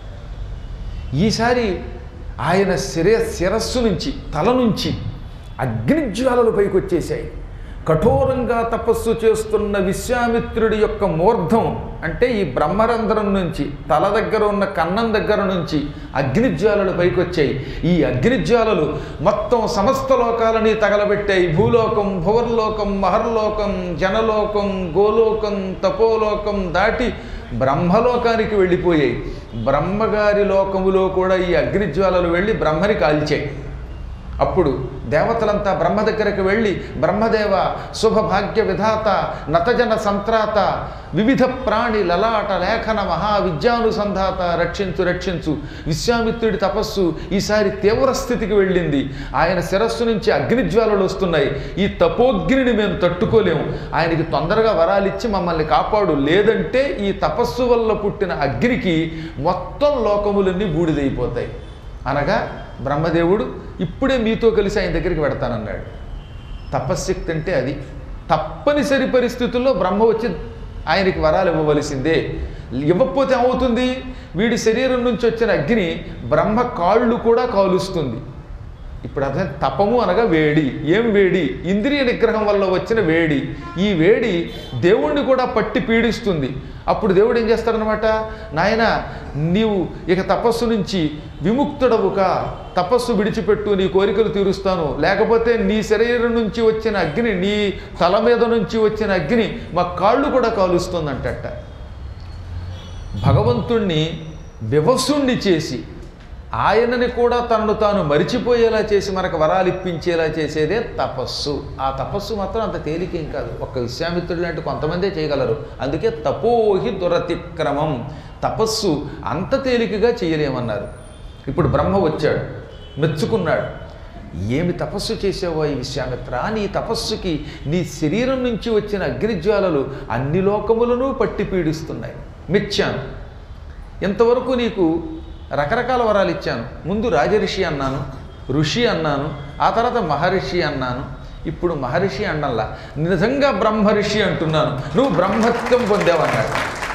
ఈసారి ఆయన శిర శిరస్సు నుంచి తల నుంచి అగ్నిజ్వాలలు పైకి వచ్చేసాయి కఠోరంగా తపస్సు చేస్తున్న విశ్వామిత్రుడి యొక్క మూర్ధం అంటే ఈ బ్రహ్మరంధ్రం నుంచి తల దగ్గర ఉన్న కన్నం దగ్గర నుంచి అగ్నిజ్వాలలు పైకి వచ్చాయి ఈ అగ్నిజ్వాలలు మొత్తం సమస్త లోకాలని తగలబెట్టాయి భూలోకం భువర్లోకం మహర్లోకం జనలోకం గోలోకం తపోలోకం దాటి బ్రహ్మలోకానికి వెళ్ళిపోయాయి బ్రహ్మగారి లోకములో కూడా ఈ అగ్నిజ్వాలలు వెళ్ళి బ్రహ్మని కాల్చాయి అప్పుడు దేవతలంతా బ్రహ్మ దగ్గరకు వెళ్ళి బ్రహ్మదేవ శుభభాగ్య విధాత నతజన సంత్రాత వివిధ ప్రాణి లలాట లేఖన మహావిద్యానుసంధాత రక్షించు రక్షించు విశ్వామిత్రుడి తపస్సు ఈసారి తీవ్ర స్థితికి వెళ్ళింది ఆయన శిరస్సు నుంచి అగ్నిజ్వాలలు వస్తున్నాయి ఈ తపోగ్నిని మేము తట్టుకోలేము ఆయనకి తొందరగా వరాలిచ్చి మమ్మల్ని కాపాడు లేదంటే ఈ తపస్సు వల్ల పుట్టిన అగ్నికి మొత్తం లోకములన్నీ బూడిదైపోతాయి అనగా బ్రహ్మదేవుడు ఇప్పుడే మీతో కలిసి ఆయన దగ్గరికి పెడతానన్నాడు తపశ్శక్తి అంటే అది తప్పనిసరి పరిస్థితుల్లో బ్రహ్మ వచ్చి ఆయనకి వరాలు ఇవ్వవలసిందే ఇవ్వకపోతే ఏమవుతుంది వీడి శరీరం నుంచి వచ్చిన అగ్ని బ్రహ్మ కాళ్ళు కూడా కాలుస్తుంది ఇప్పుడు అర్థం తపము అనగా వేడి ఏం వేడి ఇంద్రియ నిగ్రహం వల్ల వచ్చిన వేడి ఈ వేడి దేవుణ్ణి కూడా పట్టి పీడిస్తుంది అప్పుడు దేవుడు ఏం చేస్తాడనమాట నాయన నీవు ఇక తపస్సు నుంచి విముక్తుడవుగా తపస్సు విడిచిపెట్టు నీ కోరికలు తీరుస్తాను లేకపోతే నీ శరీరం నుంచి వచ్చిన అగ్ని నీ తల మీద నుంచి వచ్చిన అగ్ని మా కాళ్ళు కూడా కాలుస్తుందంటట భగవంతుణ్ణి వివసుణ్ణి చేసి ఆయనని కూడా తనను తాను మరిచిపోయేలా చేసి మనకు వరాలు ఇప్పించేలా చేసేదే తపస్సు ఆ తపస్సు మాత్రం అంత తేలికేం కాదు ఒక్క విశ్వామిత్రుడు లాంటి కొంతమందే చేయగలరు అందుకే తపోహి దురతిక్రమం తపస్సు అంత తేలికగా చేయలేమన్నారు ఇప్పుడు బ్రహ్మ వచ్చాడు మెచ్చుకున్నాడు ఏమి తపస్సు చేసావో ఈ విశ్వామిత్ర నీ తపస్సుకి నీ శరీరం నుంచి వచ్చిన అగ్నిజ్వాలలు అన్ని లోకములను పట్టి పీడిస్తున్నాయి మెచ్చాను ఇంతవరకు నీకు రకరకాల వరాలు ఇచ్చాను ముందు రాజరిషి అన్నాను ఋషి అన్నాను ఆ తర్వాత మహర్షి అన్నాను ఇప్పుడు మహర్షి అండంలా నిజంగా బ్రహ్మర్షి అంటున్నాను నువ్వు బ్రహ్మత్వం పొందావన్నాడు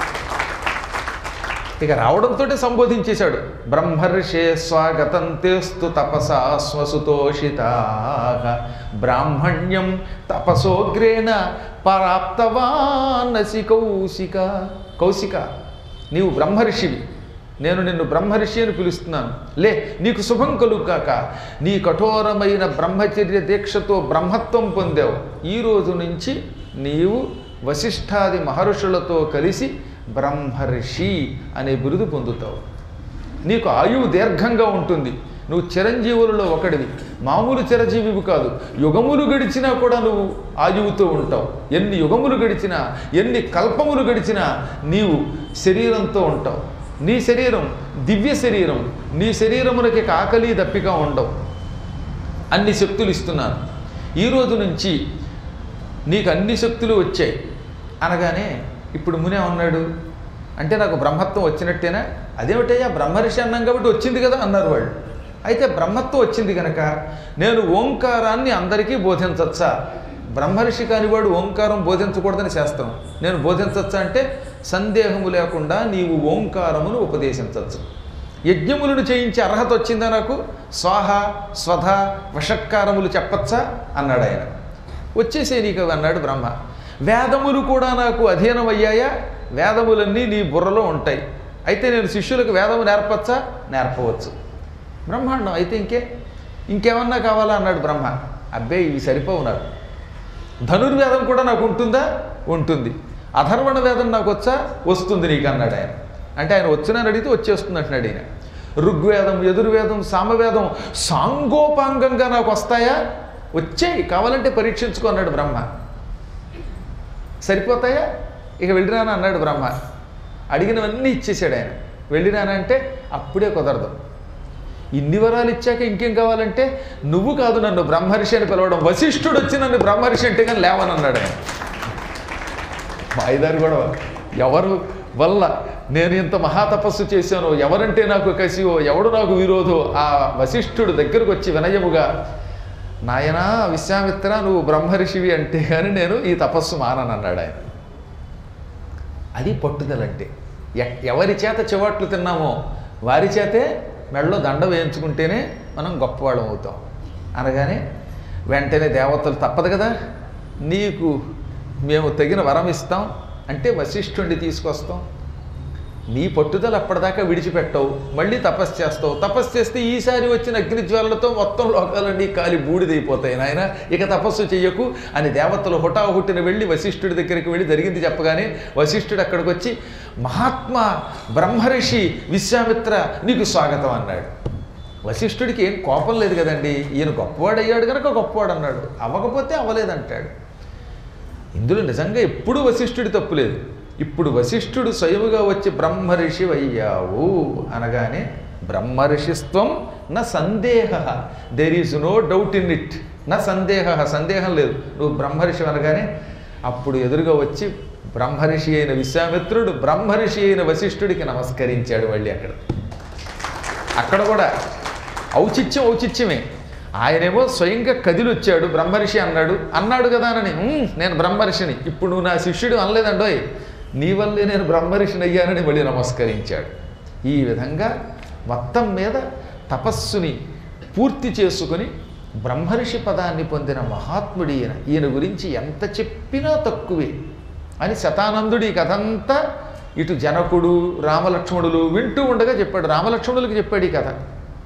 ఇక రావడంతో సంబోధించేశాడు బ్రహ్మర్షే స్వాగతం తేస్తు తపసా స్వసుతోషితా బ్రాహ్మణ్యం తపసోగ్రేణ పరాప్తవానసి కౌశిక కౌశిక నీవు బ్రహ్మర్షివి నేను నిన్ను బ్రహ్మర్షి అని పిలుస్తున్నాను లే నీకు శుభం కలుగాక నీ కఠోరమైన బ్రహ్మచర్య దీక్షతో బ్రహ్మత్వం పొందావు ఈ రోజు నుంచి నీవు వశిష్ఠాది మహర్షులతో కలిసి బ్రహ్మర్షి అనే బిరుదు పొందుతావు నీకు ఆయువు దీర్ఘంగా ఉంటుంది నువ్వు చిరంజీవులలో ఒకడివి మామూలు చిరంజీవివి కాదు యుగములు గడిచినా కూడా నువ్వు ఆయువుతో ఉంటావు ఎన్ని యుగములు గడిచినా ఎన్ని కల్పములు గడిచినా నీవు శరీరంతో ఉంటావు నీ శరీరం దివ్య శరీరం నీ శరీరమునకి ఆకలి దప్పిక ఉండవు అన్ని శక్తులు ఇస్తున్నాను ఈ రోజు నుంచి నీకు అన్ని శక్తులు వచ్చాయి అనగానే ఇప్పుడు మునే ఉన్నాడు అంటే నాకు బ్రహ్మత్వం వచ్చినట్టేనా అదేమిటయ్యా బ్రహ్మర్షి అన్నాం కాబట్టి వచ్చింది కదా అన్నారు వాళ్ళు అయితే బ్రహ్మత్వం వచ్చింది కనుక నేను ఓంకారాన్ని అందరికీ బోధించచ్చా బ్రహ్మర్షి కానివాడు ఓంకారం బోధించకూడదని శాస్త్రం నేను బోధించచ్చా అంటే సందేహము లేకుండా నీవు ఓంకారమును ఉపదేశించవచ్చు యజ్ఞములను చేయించే అర్హత వచ్చిందా నాకు స్వాహ స్వధ వషట్కారములు చెప్పచ్చా అన్నాడు ఆయన వచ్చేసే నీకు అవి అన్నాడు బ్రహ్మ వేదములు కూడా నాకు అధీనమయ్యాయా వేదములన్నీ నీ బుర్రలో ఉంటాయి అయితే నేను శిష్యులకు వేదము నేర్పచ్చా నేర్పవచ్చు బ్రహ్మాండం అయితే ఇంకే ఇంకేమన్నా కావాలా అన్నాడు బ్రహ్మ అబ్బే ఇవి సరిపోవు నాకు ధనుర్వేదం కూడా నాకు ఉంటుందా ఉంటుంది అధర్వణ వేదం నాకు వచ్చా వస్తుంది నీకు అన్నాడు ఆయన అంటే ఆయన వచ్చినని అడిగితే వచ్చేస్తుంది అంటున్నాడు ఆయన ఋగ్వేదం యజుర్వేదం సామవేదం సాంగోపాంగంగా నాకు వస్తాయా వచ్చాయి కావాలంటే పరీక్షించుకో అన్నాడు బ్రహ్మ సరిపోతాయా ఇక వెళ్ళిరానా అన్నాడు బ్రహ్మ అడిగినవన్నీ ఇచ్చేసాడు ఆయన వెళ్ళిరానా అంటే అప్పుడే కుదరదు ఇన్ని వరాలు ఇచ్చాక ఇంకేం కావాలంటే నువ్వు కాదు నన్ను బ్రహ్మర్షి అని పిలవడం వశిష్ఠుడు వచ్చి నన్ను బ్రహ్మర్షి అంటే కానీ లేవని అన్నాడు ఆయన మా ఐదారు కూడా ఎవరు వల్ల నేను ఇంత మహాతపస్సు చేశానో ఎవరంటే నాకు కసియో ఎవడు నాకు విరోధో ఆ వశిష్ఠుడు దగ్గరకు వచ్చి వినయముగా నాయనా విశ్వామిత్ర నువ్వు బ్రహ్మర్షివి అంటే కానీ నేను ఈ తపస్సు మానను అన్నాడు ఆయన అది పట్టుదలంటే ఎ- ఎవరి చేత చివాట్లు తిన్నామో వారి చేతే మెడలో దండ వేయించుకుంటేనే మనం గొప్పవాళ్ళం అవుతాం అనగానే వెంటనే దేవతలు తప్పదు కదా నీకు మేము తగిన వరం ఇస్తాం అంటే వశిష్ఠుడిని తీసుకొస్తాం నీ పట్టుదల అప్పటిదాకా విడిచిపెట్టవు మళ్ళీ తపస్సు చేస్తావు తపస్సు చేస్తే ఈసారి వచ్చిన అగ్నిజ్వాలలతో మొత్తం లోకాలన్నీ కాలి బూడిదైపోతాయి నాయన ఇక తపస్సు చెయ్యకు అని దేవతలు హుటాహుటిన వెళ్ళి వశిష్ఠుడి దగ్గరికి వెళ్ళి జరిగింది చెప్పగానే వశిష్ఠుడు అక్కడికి వచ్చి మహాత్మా బ్రహ్మర్షి విశ్వామిత్ర నీకు స్వాగతం అన్నాడు వశిష్ఠుడికి ఏం కోపం లేదు కదండి ఈయన గొప్పవాడు అయ్యాడు కనుక గొప్పవాడు అన్నాడు అవ్వకపోతే అవ్వలేదంటాడు ఇందులో నిజంగా ఎప్పుడూ వశిష్ఠుడి తప్పులేదు ఇప్పుడు వశిష్ఠుడు స్వయముగా వచ్చి బ్రహ్మర్షి అయ్యావు అనగానే బ్రహ్మర్షిత్వం నా సందేహ there is no doubt in it నా సందేహ సందేహం లేదు నువ్వు బ్రహ్మర్షి అనగానే అప్పుడు ఎదురుగా వచ్చి బ్రహ్మర్షి అయిన విశ్వామిత్రుడు బ్రహ్మర్షి అయిన వశిష్ఠుడికి నమస్కరించాడు మళ్ళీ అక్కడ అక్కడ కూడా ఔచిత్యం ఔచిత్యమే ఆయనేమో స్వయంగా కదిలి వచ్చాడు బ్రహ్మర్షి అన్నాడు అన్నాడు కదా అని "ఉమ్, నేను బ్రహ్మర్షిని ఇప్పుడు నువ్వు నా శిష్యుడు అనలేదండోయ్ నీ వల్లే నేను బ్రహ్మర్షిని అయ్యానని మళ్ళీ నమస్కరించాడు ఈ విధంగా మొత్తం మీద తపస్సుని పూర్తి చేసుకుని బ్రహ్మర్షి పదాన్ని పొందిన మహాత్ముడి ఈయన ఈయన గురించి ఎంత చెప్పినా తక్కువే అని శతానందుడి ఈ కథంతా ఇటు జనకుడు రామలక్ష్మణులు వింటూ ఉండగా చెప్పాడు రామలక్ష్మణులకి చెప్పాడు ఈ కథ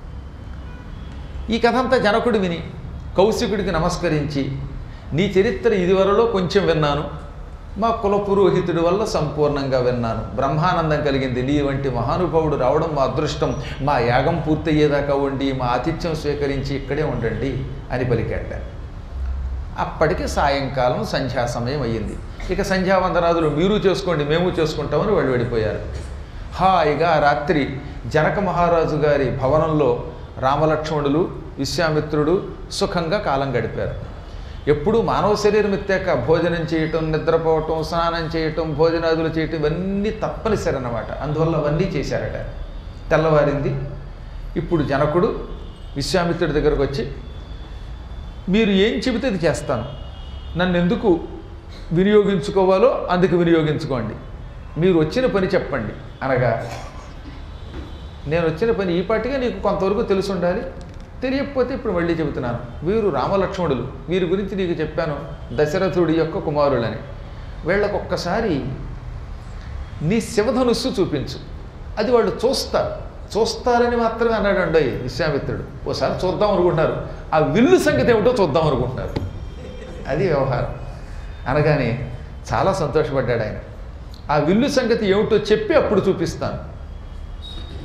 ఈ కథ అంతా జనకుడు విని కౌశికుడికి నమస్కరించి నీ చరిత్ర ఇదివరలో కొంచెం విన్నాను మా కుల పురోహితుడి వల్ల సంపూర్ణంగా విన్నాను బ్రహ్మానందం కలిగింది నీ వంటి మహానుభావుడు రావడం మా అదృష్టం మా యాగం పూర్తయ్యేదాకా ఉండి మా ఆతిథ్యం స్వీకరించి ఇక్కడే ఉండండి అని పలికాట అప్పటికి సాయంకాలం సంధ్యా సమయం అయ్యింది ఇక సంధ్యావందనాదులు మీరు చేసుకోండి మేము చేసుకుంటామని వాళ్ళు వెళ్ళిపోయారు హాయిగా ఆ రాత్రి జనక మహారాజు గారి భవనంలో రామలక్ష్మణులు విశ్వామిత్రుడు సుఖంగా కాలం గడిపారు ఎప్పుడూ మానవ శరీరం ఎత్తాక భోజనం చేయటం నిద్రపోవటం స్నానం చేయటం భోజనాదులు చేయటం ఇవన్నీ తప్పనిసరి అన్నమాట అందువల్ల అవన్నీ చేశారట తెల్లవారింది ఇప్పుడు జనకుడు విశ్వామిత్రుడి దగ్గరకు వచ్చి మీరు ఏం చెబితే అది చేస్తాను నన్ను ఎందుకు వినియోగించుకోవాలో అందుకు వినియోగించుకోండి మీరు వచ్చిన పని చెప్పండి అనగా నేను వచ్చిన పని ఈ పాటిగా నీకు కొంతవరకు తెలిసి ఉండాలి తెలియకపోతే ఇప్పుడు మళ్ళీ చెబుతున్నాను వీరు రామలక్ష్మణులు వీరి గురించి నీకు చెప్పాను దశరథుడి యొక్క కుమారులని వీళ్ళకొక్కసారి నీ శివధనుస్సు చూపించు అది వాళ్ళు చూస్తారు చూస్తారని మాత్రమే అన్నాడు అండి విశ్వామిత్రుడు ఓసారి చూద్దాం అనుకుంటున్నారు ఆ విల్లు సంగతి ఏమిటో చూద్దాం అనుకుంటున్నారు అది వ్యవహారం అనగానే చాలా సంతోషపడ్డాడు ఆయన ఆ విల్లు సంగతి ఏమిటో చెప్పి అప్పుడు చూపిస్తాను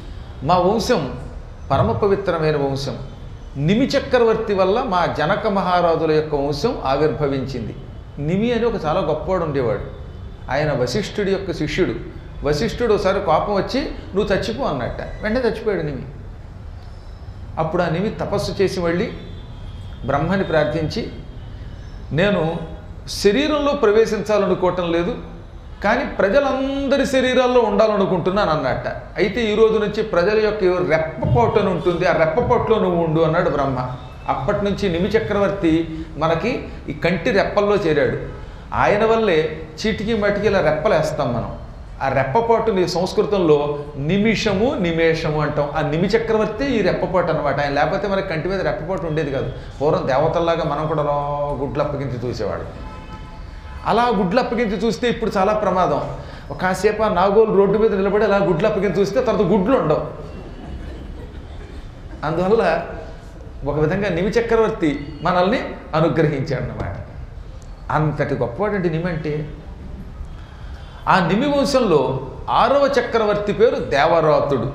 మా వంశం పరమ పవిత్రమైన వంశం నిమి చక్రవర్తి వల్ల మా జనక మహారాజుల యొక్క వంశం ఆవిర్భవించింది నిమి అని ఒక చాలా గొప్పవాడు ఉండేవాడు ఆయన వశిష్ఠుడి యొక్క శిష్యుడు వశిష్ఠుడు ఒకసారి కోపం వచ్చి నువ్వు చచ్చిపో అన్నట్ట వెంటనే చచ్చిపోయాడు నిమి అప్పుడు ఆ నిమి తపస్సు చేసి వెళ్ళి బ్రహ్మని ప్రార్థించి నేను శరీరంలో ప్రవేశించాలనుకోవటం లేదు కానీ ప్రజలందరి శరీరాల్లో ఉండాలనుకుంటున్నాను అన్నట్ట అయితే ఈ రోజు నుంచి ప్రజల యొక్క రెప్పపోటు అని ఉంటుంది ఆ రెప్పపోట్లో నువ్వు ఉండు అన్నాడు బ్రహ్మ అప్పటి నుంచి నిమి చక్రవర్తి మనకి ఈ కంటి రెప్పల్లో చేరాడు ఆయన వల్లే చీటికి మటికి ఇలా రెప్పలేస్తాం మనం ఆ రెప్పపాటుని సంస్కృతంలో నిమిషము నిమేషము అంటాం ఆ నిమి చక్రవర్తి ఈ రెప్పపాటు అనమాట ఆయన లేకపోతే మనకి కంటి మీద రెప్పపాటు ఉండేది కాదు పూర్వం దేవతల్లాగా మనం కూడా అలా గుడ్లు అప్పగించి చూసేవాడు అలా గుడ్లు అప్పగించి చూస్తే ఇప్పుడు చాలా ప్రమాదం ఒక కాసేపు ఆ నాగోలు రోడ్డు మీద నిలబడి అలా గుడ్లు అప్పగించి చూస్తే తర్వాత గుడ్లు ఉండవు అందువల్ల ఒక విధంగా నిమి చక్రవర్తి మనల్ని అనుగ్రహించాడు అన్నమాట అంతటి గొప్పవాడండి నిమి అంటే ఆ నిమి వంశంలో ఆరవ చక్రవర్తి పేరు దేవరాతుడు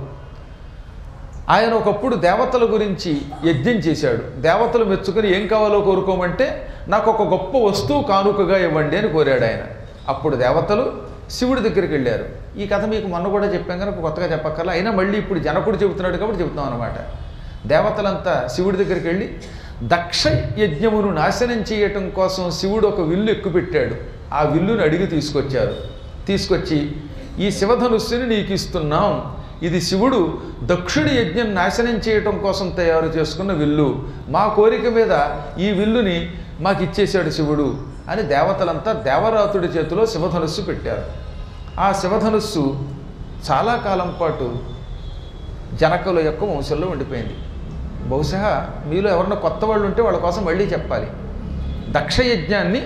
ఆయన ఒకప్పుడు దేవతల గురించి యజ్ఞం చేశాడు దేవతలు మెచ్చుకుని ఏం కావాలో కోరుకోమంటే నాకు ఒక గొప్ప వస్తువు కానుకగా ఇవ్వండి అని కోరాడు ఆయన అప్పుడు దేవతలు శివుడి దగ్గరికి వెళ్ళారు ఈ కథ మీకు మొన్న కూడా చెప్పాం కనుక కొత్తగా చెప్పక్కర్లా అయినా మళ్ళీ ఇప్పుడు జనకుడు చెబుతున్నాడు కాబట్టి చెబుతాం అనమాట దేవతలంతా శివుడి దగ్గరికి వెళ్ళి దక్ష యజ్ఞమును నాశనం చేయటం కోసం శివుడు ఒక విల్లు ఎక్కుపెట్టాడు ఆ విల్లుని అడిగి తీసుకొచ్చారు తీసుకొచ్చి ఈ శివధనుస్సుని నీకు ఇస్తున్నాం ఇది శివుడు దక్షుడి యజ్ఞం నాశనం చేయటం కోసం తయారు చేసుకున్న విల్లు మా కోరిక మీద ఈ విల్లుని మాకు ఇచ్చేశాడు శివుడు అని దేవతలంతా దేవరాతుడి చేతిలో శివధనుస్సు పెట్టారు ఆ శివధనుస్సు చాలా కాలం పాటు జనకుల యొక్క వంశంలో ఉండిపోయింది బహుశా మీలో ఎవరన్నా కొత్త వాళ్ళు ఉంటే వాళ్ళ కోసం మళ్ళీ చెప్పాలి దక్షయజ్ఞాన్ని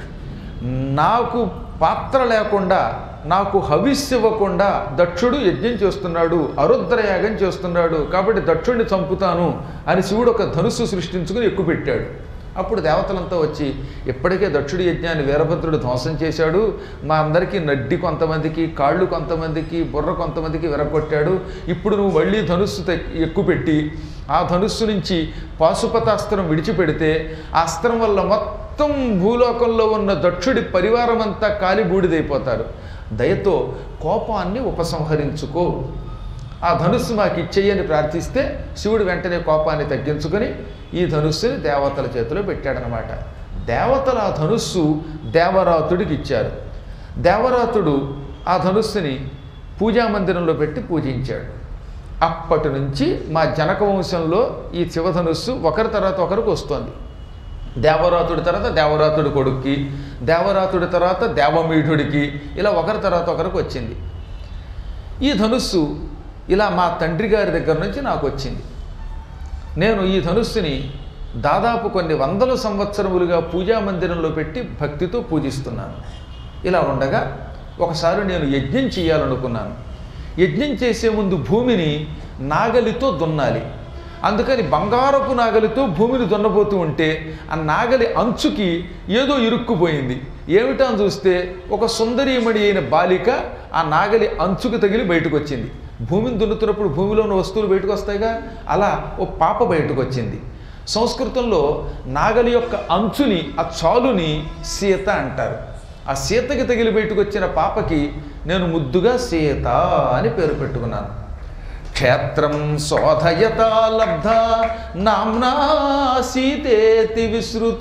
నాకు పాత్ర లేకుండా నాకు హవిస్సు ఇవ్వకుండా దక్షుడు యజ్ఞం చేస్తున్నాడు అరుద్రయాగం చేస్తున్నాడు కాబట్టి దక్షుడిని చంపుతాను అని శివుడు ఒక ధనుస్సు సృష్టించుకుని ఎక్కుపెట్టాడు అప్పుడు దేవతలంతా వచ్చి ఇప్పటికే దక్షుడి యజ్ఞాన్ని వీరభద్రుడు ధ్వంసం చేశాడు మా అందరికీ నడ్డి కొంతమందికి కాళ్ళు కొంతమందికి బుర్ర కొంతమందికి విరగొట్టాడు ఇప్పుడు నువ్వు మళ్ళీ ధనుస్సు తె- ఎక్కుపెట్టి ఆ ధనుస్సు నుంచి పాశుపతాస్త్రం విడిచిపెడితే ఆ అస్త్రం వల్ల మొత్తం భూలోకంలో ఉన్న దక్షుడి పరివారం అంతా కాలి బూడిదైపోతారు దయతో కోపాన్ని ఉపసంహరించుకో ఆ ధనుస్సు మాకు ఇచ్చేయని ప్రార్థిస్తే శివుడు వెంటనే కోపాన్ని తగ్గించుకొని ఈ ధనుస్సుని దేవతల చేతిలో పెట్టాడనమాట దేవతల ఆ ధనుస్సు దేవరాతుడికి ఇచ్చారు దేవరాతుడు ఆ ధనుస్సుని పూజామందిరంలో పెట్టి పూజించాడు అప్పటి నుంచి మా జనక వంశంలో ఈ శివధనుస్సు ఒకరి తర్వాత ఒకరికి వస్తుంది దేవరాతుడి తర్వాత దేవరాతుడి కొడుక్కి దేవరాతుడి తర్వాత దేవమీఢుడికి ఇలా ఒకరి తర్వాత ఒకరికి వచ్చింది ఈ ధనుస్సు ఇలా మా తండ్రి గారి దగ్గర నుంచి నాకు వచ్చింది నేను ఈ ధనుస్సుని దాదాపు కొన్ని వందల సంవత్సరములుగా పూజా మందిరంలో పెట్టి భక్తితో పూజిస్తున్నాను ఇలా ఉండగా ఒకసారి నేను యజ్ఞం చేయాలనుకున్నాను యజ్ఞం చేసే ముందు భూమిని నాగలితో దున్నాలి అందుకని బంగారపు నాగలితో భూమిని దున్నబోతూ ఉంటే ఆ నాగలి అంచుకి ఏదో ఇరుక్కుపోయింది ఏమిటా అని చూస్తే ఒక సుందరీమణి అయిన బాలిక ఆ నాగలి అంచుకు తగిలి బయటకు వచ్చింది భూమిని దున్నుతున్నప్పుడు భూమిలో ఉన్న వస్తువులు బయటకు వస్తాయిగా అలా ఓ పాప బయటకు వచ్చింది సంస్కృతంలో నాగలి యొక్క అంచుని ఆ చాలుని సీత అంటారు ఆ సీతకి తగిలి బయటకు వచ్చిన పాపకి నేను ముద్దుగా సీత అని పేరు పెట్టుకున్నాను క్షేత్రం శోధయత లబ్ధ నామ్నా సీతేతి విశ్రుత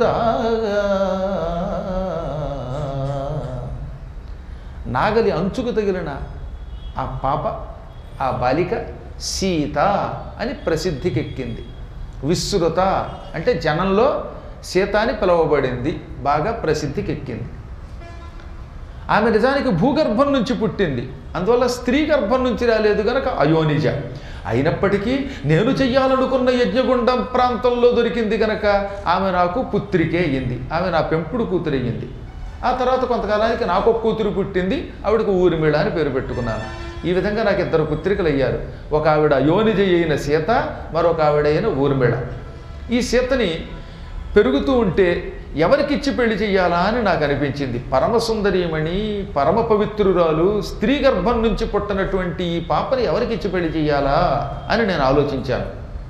నాగలి అంచుకు తగిలిన ఆ పాప ఆ బాలిక సీత అని ప్రసిద్ధికెక్కింది విశ్రుత అంటే జనంలో సీత అని పిలువబడింది బాగా ప్రసిద్ధికెక్కింది ఆమె నిజానికి భూగర్భం నుంచి పుట్టింది అందువల్ల స్త్రీ గర్భం నుంచి రాలేదు గనక అయోనిజ అయినప్పటికీ నేను చెయ్యాలనుకున్న యజ్ఞగుండం ప్రాంతంలో దొరికింది గనక ఆమె నాకు పుత్రికే అయ్యింది ఆమె నా పెంపుడు కూతురు అయ్యింది ఆ తర్వాత కొంతకాలానికి నాకు ఒక కూతురు పుట్టింది ఆవిడకు ఊరిమిళ అని పేరు పెట్టుకున్నాను ఈ విధంగా నాకు ఇద్దరు పుత్రికలు అయ్యారు ఒక ఆవిడ యోనిజ అయిన సీత మరొక ఆవిడ అయిన ఊర్మిళ ఈ సీతని పెరుగుతూ ఉంటే ఎవరికిచ్చి పెళ్లి చెయ్యాలా అని నాకు అనిపించింది పరమసుందరీమణి పరమ పవిత్రురాలు స్త్రీ గర్భం నుంచి పుట్టినటువంటి ఈ పాపని ఎవరికిచ్చి పెళ్లి చెయ్యాలా అని నేను ఆలోచించాను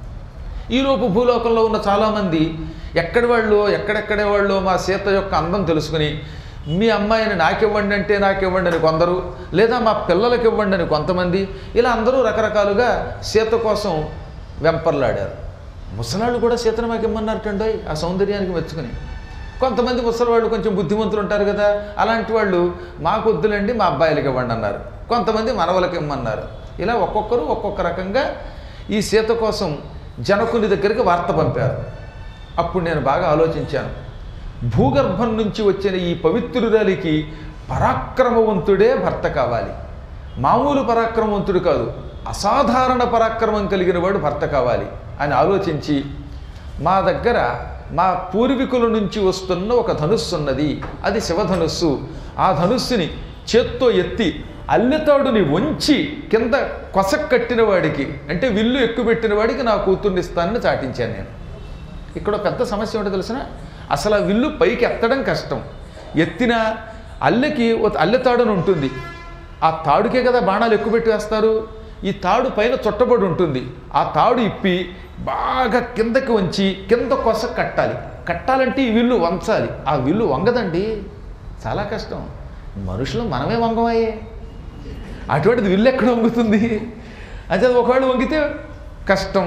ఈలోపు భూలోకంలో ఉన్న చాలామంది ఎక్కడి వాళ్ళు ఎక్కడెక్కడే వాళ్ళు మా సీత యొక్క అందం తెలుసుకుని మీ అమ్మాయిని నాకివ్వండి అంటే నాకివ్వండి అని కొందరు లేదా మా పిల్లలకి ఇవ్వండి అని కొంతమంది ఇలా అందరూ రకరకాలుగా సీత కోసం వెంపర్లాడారు ముసలాళ్ళు కూడా సీతను మాకు ఇమ్మన్నారటండో ఆ సౌందర్యానికి మెచ్చుకుని కొంతమంది ముసలివాళ్ళు కొంచెం బుద్ధిమంతులు ఉంటారు కదా అలాంటి వాళ్ళు మాకు వద్దులండి మా అబ్బాయిలకి ఇవ్వండి అన్నారు కొంతమంది మనవలకి ఇమ్మన్నారు ఇలా ఒక్కొక్కరు ఒక్కొక్క రకంగా ఈ సీత కోసం జనకుని దగ్గరికి వార్త పంపారు అప్పుడు నేను బాగా ఆలోచించాను భూగర్భం నుంచి వచ్చిన ఈ పవిత్రురాలికి పరాక్రమవంతుడే భర్త కావాలి మామూలు పరాక్రమవంతుడు కాదు అసాధారణ పరాక్రమం కలిగిన వాడు భర్త కావాలి అని ఆలోచించి మా దగ్గర మా పూర్వీకుల నుంచి వస్తున్న ఒక ధనుస్సు ఉన్నది అది శివధనుస్సు ఆ ధనుస్సుని చేత్తో ఎత్తి అల్లెతాడుని వంచి కింద కొసక్ కట్టిన వాడికి అంటే విల్లు ఎక్కుపెట్టిన వాడికి నా కూతుర్ని ఇస్తానని చాటించాను నేను ఇక్కడ పెద్ద సమస్య ఏంటో తెలిసిన అసలు ఆ విల్లు పైకి ఎత్తడం కష్టం ఎత్తిన అల్లెకి ఒక అల్లె తాడుని ఉంటుంది ఆ తాడుకే కదా బాణాలు ఎక్కువ పెట్టి వేస్తారు ఈ తాడు పైన చుట్టబడి ఉంటుంది ఆ తాడు ఇప్పి బాగా కిందకి వంచి కింద కొస కట్టాలి కట్టాలంటే ఈ విల్లు వంచాలి ఆ విల్లు వంగదండి చాలా కష్టం మనుషులు మనమే వంగమయ్యే అటువంటిది విల్లు ఎక్కడ వంగుతుంది అదే ఒకవేళ వంగితే కష్టం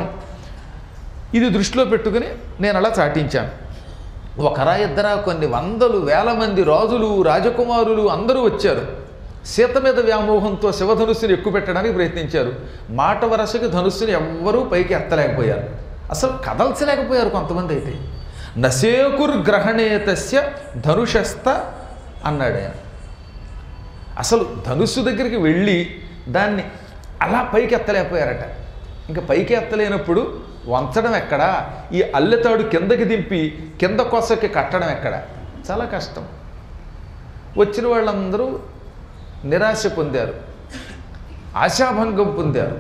ఇది దృష్టిలో పెట్టుకుని నేను అలా చాటించాను ఒకరా ఇద్దరా కొన్ని వందలు వేల మంది రాజులు రాజకుమారులు అందరూ వచ్చారు సీత మీద వ్యామోహంతో శివధనుస్సుని ఎక్కువ పెట్టడానికి ప్రయత్నించారు మాట వరసకి ధనుస్సుని ఎవ్వరూ పైకి ఎత్తలేకపోయారు అసలు కదల్చలేకపోయారు కొంతమంది అయితే నసేకుర్ గ్రహణేతస్య ధనుషస్థ అన్నాడు ఆయన అసలు ధనుస్సు దగ్గరికి వెళ్ళి దాన్ని అలా పైకి ఎత్తలేకపోయారట ఇంకా పైకి ఎత్తలేనప్పుడు వంచడం ఎక్కడా ఈ అల్లెతాడు కిందకి దింపి కింద కొసకి కట్టడం ఎక్కడ చాలా కష్టం వచ్చిన వాళ్ళందరూ నిరాశ పొందారు ఆశాభంగం పొందారు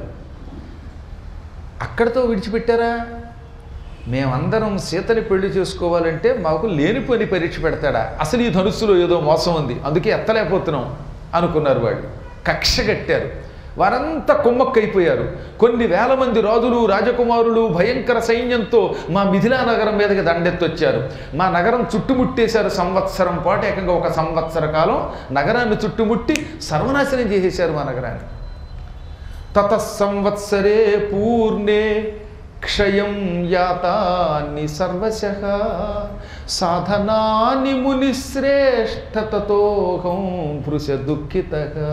అక్కడితో విడిచిపెట్టారా మేమందరం సీతని పెళ్లి చేసుకోవాలంటే మాకు లేనిపోని పరీక్ష పెడతాడా అసలు ఈ ధనుస్సులో ఏదో మోసం ఉంది అందుకే ఎత్తలేకపోతున్నాం అనుకున్నారు వాళ్ళు కక్ష కట్టారు వారంతా కుమ్మక్కైపోయారు కొన్ని వేల మంది రాజులు రాజకుమారులు భయంకర సైన్యంతో మా మిథిలా నగరం మీదకి దండెత్తొచ్చారు మా నగరం చుట్టుముట్టేశారు సంవత్సరం పాటు ఏకంగా ఒక సంవత్సర కాలం నగరాన్ని చుట్టుముట్టి సర్వనాశనం చేసేశారు మా నగరాన్ని తత సంవత్సరే పూర్ణే క్షయం యాతాన్ని సర్వశ సాధనాని మునిశ్రేష్ఠ తతోహం భృశ దుఃఖితగా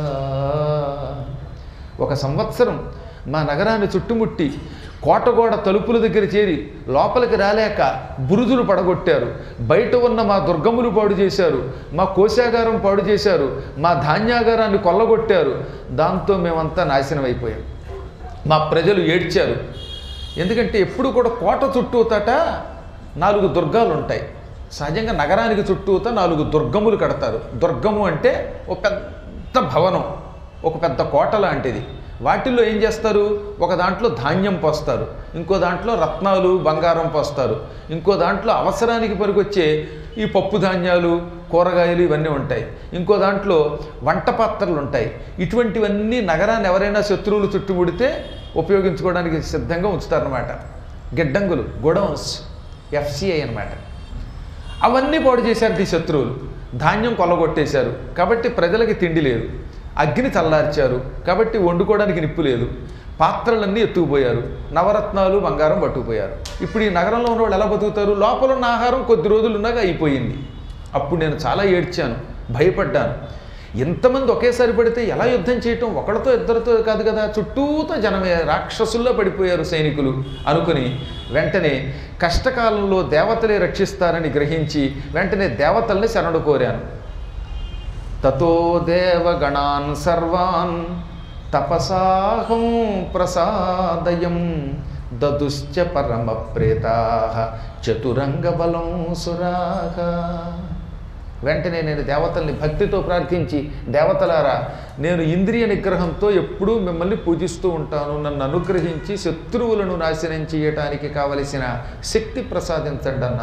ఒక సంవత్సరం మా నగరాన్ని చుట్టుముట్టి కోటగోడ తలుపుల దగ్గర చేరి లోపలికి రాలేక బురుజులు పడగొట్టారు బయట ఉన్న మా దుర్గములు పాడు చేశారు మా కోశాగారం పాడు చేశారు మా ధాన్యాగారాన్ని కొల్లగొట్టారు దాంతో మేమంతా నాశనం అయిపోయాం మా ప్రజలు ఏడ్చారు ఎందుకంటే ఎప్పుడు కూడా కోట చుట్టూతట నాలుగు దుర్గాలు ఉంటాయి సహజంగా నగరానికి చుట్టూత నాలుగు దుర్గములు కడతారు దుర్గము అంటే ఒక పెద్ద భవనం ఒక పెద్ద కోట లాంటిది వాటిల్లో ఏం చేస్తారు ఒక దాంట్లో ధాన్యం పోస్తారు ఇంకో దాంట్లో రత్నాలు బంగారం పోస్తారు ఇంకో దాంట్లో అవసరానికి పనికొచ్చే ఈ పప్పు ధాన్యాలు కూరగాయలు ఇవన్నీ ఉంటాయి ఇంకో దాంట్లో వంట పాత్రలు ఉంటాయి ఇటువంటివన్నీ నగరాన్ని ఎవరైనా శత్రువులు చుట్టుముడితే ఉపయోగించుకోవడానికి సిద్ధంగా ఉంచుతారనమాట గిడ్డంగులు గోడౌన్స్ ఎఫ్సిఐ అన్నమాట అవన్నీ పాడు చేశారు ఈ శత్రువులు ధాన్యం కొల్లగొట్టేశారు కాబట్టి ప్రజలకి తిండి లేదు అగ్ని చల్లార్చారు కాబట్టి వండుకోవడానికి నిప్పు లేదు పాత్రలన్నీ ఎత్తుకుపోయారు నవరత్నాలు బంగారం పట్టుకుపోయారు ఇప్పుడు ఈ నగరంలో ఉన్న వాళ్ళు ఎలా బతుకుతారు లోపల ఉన్న ఆహారం కొద్ది రోజులు ఉన్నాక అయిపోయింది అప్పుడు నేను చాలా ఏడ్చాను భయపడ్డాను ఎంతమంది ఒకేసారి పడితే ఎలా యుద్ధం చేయటం ఒకళ్ళతో ఇద్దరితో కాదు కదా చుట్టూతో జనమే రాక్షసుల్లో పడిపోయారు సైనికులు అనుకుని వెంటనే కష్టకాలంలో దేవతలే రక్షిస్తారని గ్రహించి వెంటనే దేవతల్ని శరణు కోరాను తతో దేవగణాన్ సర్వాన్ తపసాహం ప్రసాదయం దదుశ్చ పరమ ప్రేతా చతురంగ బలం సురాహ వెంటనే నేను దేవతల్ని భక్తితో ప్రార్థించి దేవతలారా నేను ఇంద్రియ నిగ్రహంతో ఎప్పుడూ మిమ్మల్ని పూజిస్తూ ఉంటాను నన్ను అనుగ్రహించి శత్రువులను నాశనం చేయటానికి కావలసిన శక్తి ప్రసాదించండి అన్నాను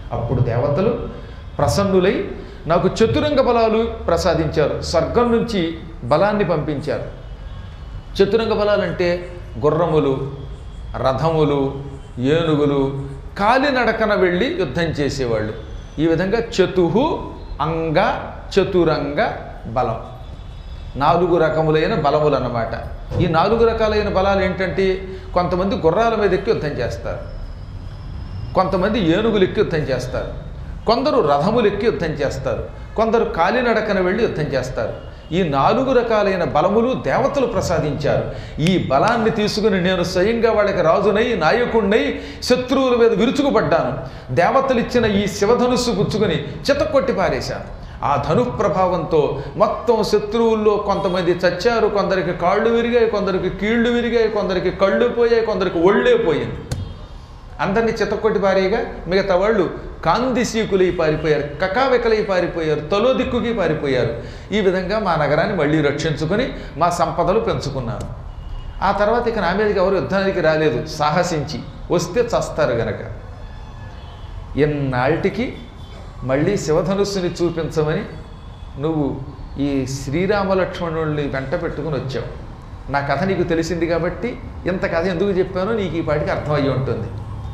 అప్పుడు దేవతలు ప్రసన్నులై నాకు చతురంగ బలాలు ప్రసాదించారు స్వర్గం నుంచి బలాన్ని పంపించారు చతురంగ బలాలంటే గుర్రములు రథములు ఏనుగులు కాలినడకన వెళ్ళి యుద్ధం చేసేవాళ్ళు ఈ విధంగా చతుహు అంగ చతురంగ బలం నాలుగు రకములైన బలములు అన్నమాట ఈ నాలుగు రకాలైన బలాలు ఏంటంటే కొంతమంది గుర్రాల మీద ఎక్కి యుద్ధం చేస్తారు కొంతమంది ఏనుగులు ఎక్కి యుద్ధం చేస్తారు కొందరు రథములు ఎక్కి యుద్ధం చేస్తారు కొందరు కాలినడకన వెళ్ళి యుద్ధం చేస్తారు ఈ నాలుగు రకాలైన బలములు దేవతలు ప్రసాదించారు ఈ బలాన్ని తీసుకుని నేను స్వయంగా వాళ్ళకి రాజునై నాయకుడినై శత్రువుల మీద విరుచుకుపడ్డాను దేవతలు ఇచ్చిన ఈ శివధనుస్సు పుచ్చుకొని చితక్కొట్టి పారేశాను ఆ ధను ప్రభావంతో మొత్తం శత్రువుల్లో కొంతమంది చచ్చారు కొందరికి కాళ్ళు విరిగాయి కొందరికి కీళ్లు విరిగాయి కొందరికి కళ్ళు పోయాయి కొందరికి ఒళ్ళే పోయింది అందరినీ చితక్కొట్టి పారేయగా మిగతా వాళ్ళు కాందిశీకులై పారిపోయారు కకావెకలై పారిపోయారు తలో దిక్కుకి పారిపోయారు ఈ విధంగా మా నగరాన్ని మళ్ళీ రక్షించుకొని మా సంపదలు పెంచుకున్నాను ఆ తర్వాత ఇక నా మీదకి ఎవరు యుద్ధానికి రాలేదు సాహసించి వస్తే చస్తారు గనక ఎన్నాళ్ళకి మళ్ళీ శివధనుస్సుని చూపించమని నువ్వు ఈ శ్రీరామ లక్ష్మణుల్ని వెంట పెట్టుకుని వచ్చావు నా కథ నీకు తెలిసింది కాబట్టి ఇంత కథ ఎందుకు చెప్పానో నీకు ఈ పాటికి అర్థమయ్యి ఉంటుంది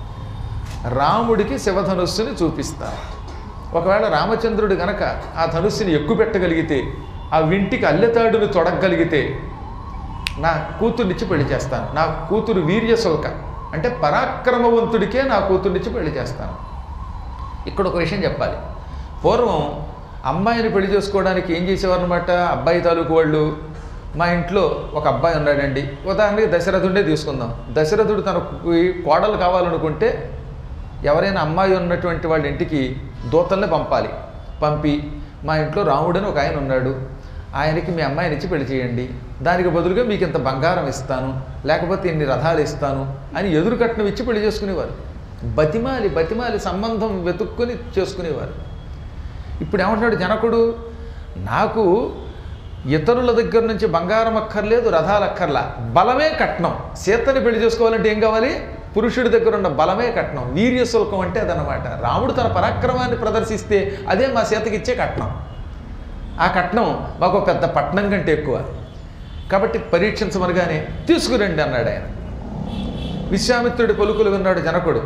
రాముడికి శివధనుస్సుని చూపిస్తాను ఒకవేళ రామచంద్రుడు గనక ఆ ధనుస్సుని ఎక్కువ పెట్టగలిగితే ఆ వింటికి అల్లెతాడుని తొడగలిగితే నా కూతుర్నిచ్చి పెళ్లి చేస్తాను నా కూతురు వీర్యశోక అంటే పరాక్రమవంతుడికే నా కూతుర్నిచ్చి పెళ్లి చేస్తాను ఇక్కడ ఒక విషయం చెప్పాలి పూర్వం అమ్మాయిని పెళ్లి చేసుకోవడానికి ఏం చేసేవారు అనమాట అబ్బాయి తాలూకు వాళ్ళు మా ఇంట్లో ఒక అబ్బాయి ఉన్నాడండి ఉదాహరణకి దశరథుడే తీసుకుందాం దశరథుడు తనకు కోడలు కావాలనుకుంటే ఎవరైనా అమ్మాయి ఉన్నటువంటి వాళ్ళ ఇంటికి దూతల్ని పంపాలి పంపి మా ఇంట్లో రాముడని ఒక ఆయన ఉన్నాడు ఆయనకి మీ అమ్మాయిని ఇచ్చి పెళ్లి చేయండి దానికి బదులుగా మీకు ఇంత బంగారం ఇస్తాను లేకపోతే ఇన్ని రథాలు ఇస్తాను అని ఎదురు కట్నం ఇచ్చి పెళ్లి చేసుకునేవారు బతిమాలి బతిమాలి సంబంధం వెతుక్కుని చేసుకునేవారు ఇప్పుడు ఏమంటున్నాడు జనకుడు నాకు ఇతరుల దగ్గర నుంచి బంగారం అక్కర్లేదు రథాలు అక్కర్లా బలమే కట్నం సీతని పెళ్లి చేసుకోవాలంటే ఏం కావాలి పురుషుడి దగ్గర ఉన్న బలమే కట్నం వీర్య శుల్కం అంటే అదనమాట రాముడు తన పరాక్రమాన్ని ప్రదర్శిస్తే అదే మా సీతకి ఇచ్చే కట్నం ఆ కట్నం మాకు ఒక పెద్ద పట్నం కంటే ఎక్కువ కాబట్టి పరీక్షించమనగానే తీసుకురండి అన్నాడు ఆయన విశ్వామిత్రుడి పలుకులు విన్నాడు జనకుడు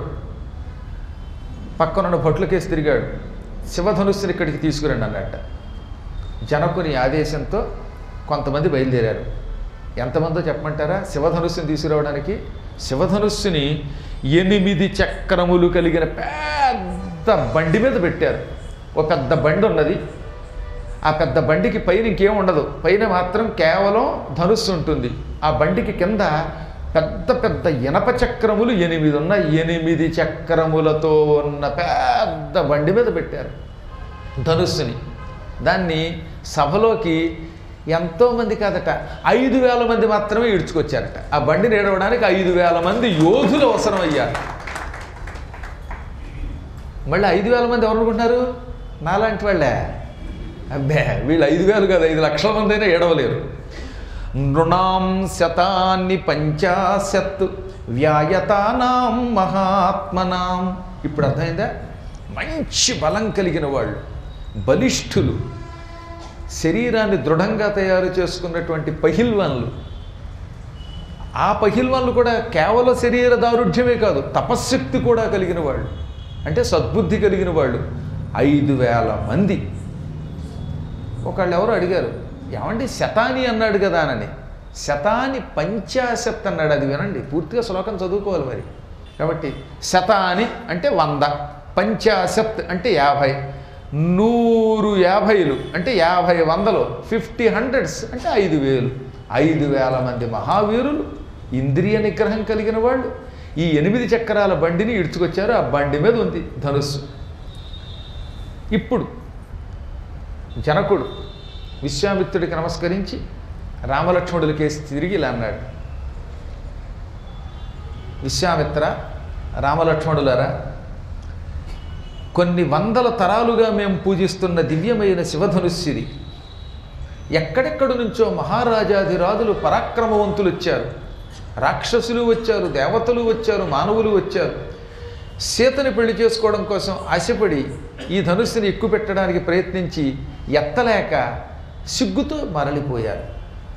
పక్కనున్న భట్లకేసి తిరిగాడు శివధనుస్సుని ఇక్కడికి తీసుకురండి అన్నట్ట జనకుని ఆదేశంతో కొంతమంది బయలుదేరారు ఎంతమందో చెప్పమంటారా శివధనుస్సుని తీసుకురావడానికి శివధనుస్సుని ఎనిమిది చక్రములు కలిగిన పెద్ద బండి మీద పెట్టారు ఒక పెద్ద బండి ఉన్నది ఆ పెద్ద బండికి పైన ఇంకేం ఉండదు పైన మాత్రం కేవలం ధనుస్సు ఉంటుంది ఆ బండికి కింద పెద్ద పెద్ద ఇనప చక్రములు ఎనిమిది ఉన్న ఎనిమిది చక్రములతో ఉన్న పెద్ద బండి మీద పెట్టారు ధనుస్సుని దాన్ని సభలోకి ఎంతోమంది కాదట ఐదు వేల మంది మాత్రమే ఈడ్చుకొచ్చారట ఆ బండిని ఏడవడానికి ఐదు వేల మంది యోధులు అవసరం అయ్యారు మళ్ళీ ఐదు వేల మంది ఎవరు అనుకుంటున్నారు నాలాంటి వాళ్ళే అబ్బే వీళ్ళు ఐదు వేలు కాదు ఐదు లక్షల మంది అయినా ఏడవలేరు నృణాం శతాన్ని పంచాశత్ వ్యాయతానాం మహాత్మనాం ఇప్పుడు అర్థమైందా మంచి బలం కలిగిన వాళ్ళు బలిష్ఠులు శరీరాన్ని దృఢంగా తయారు చేసుకున్నటువంటి పహిల్వాన్లు ఆ పహిల్వాన్లు కూడా కేవలం శరీర దారుఢ్యమే కాదు తపశ్శక్తి కూడా కలిగిన వాళ్ళు అంటే సద్బుద్ధి కలిగిన వాళ్ళు ఐదు వేల మంది ఒకళ్ళు ఎవరు అడిగారు ఏమండి శతాని అన్నాడు కదా అని శతాని పంచాశత్ అన్నాడు అది వినండి పూర్తిగా శ్లోకం చదువుకోవాలి మరి కాబట్టి శతాని అంటే వంద పంచాశత్ అంటే యాభై నూరు యాభైలు అంటే యాభై వందలు ఫిఫ్టీ హండ్రెడ్స్ అంటే ఐదు వేలు ఐదు వేల మంది మహావీరులు ఇంద్రియ నిగ్రహం కలిగిన వాళ్ళు ఈ ఎనిమిది చక్రాల బండిని ఇడ్చుకొచ్చారు ఆ బండి మీద ఉంది ధనుస్సు ఇప్పుడు జనకుడు విశ్వామిత్రుడికి నమస్కరించి రామలక్ష్మణులకేసి తిరిగి ఇలా అన్నాడు విశ్వామిత్ర రామలక్ష్మణులరా కొన్ని వందల తరాలుగా మేము పూజిస్తున్న దివ్యమైన శివధనుస్సిది ఎక్కడెక్కడి నుంచో మహారాజాధిరాజులు పరాక్రమవంతులు వచ్చారు రాక్షసులు వచ్చారు దేవతలు వచ్చారు మానవులు వచ్చారు సీతని పెళ్లి చేసుకోవడం కోసం ఆశపడి ఈ ధనుస్సుని ఎక్కువ పెట్టడానికి ప్రయత్నించి ఎత్తలేక సిగ్గుతో మరలిపోయారు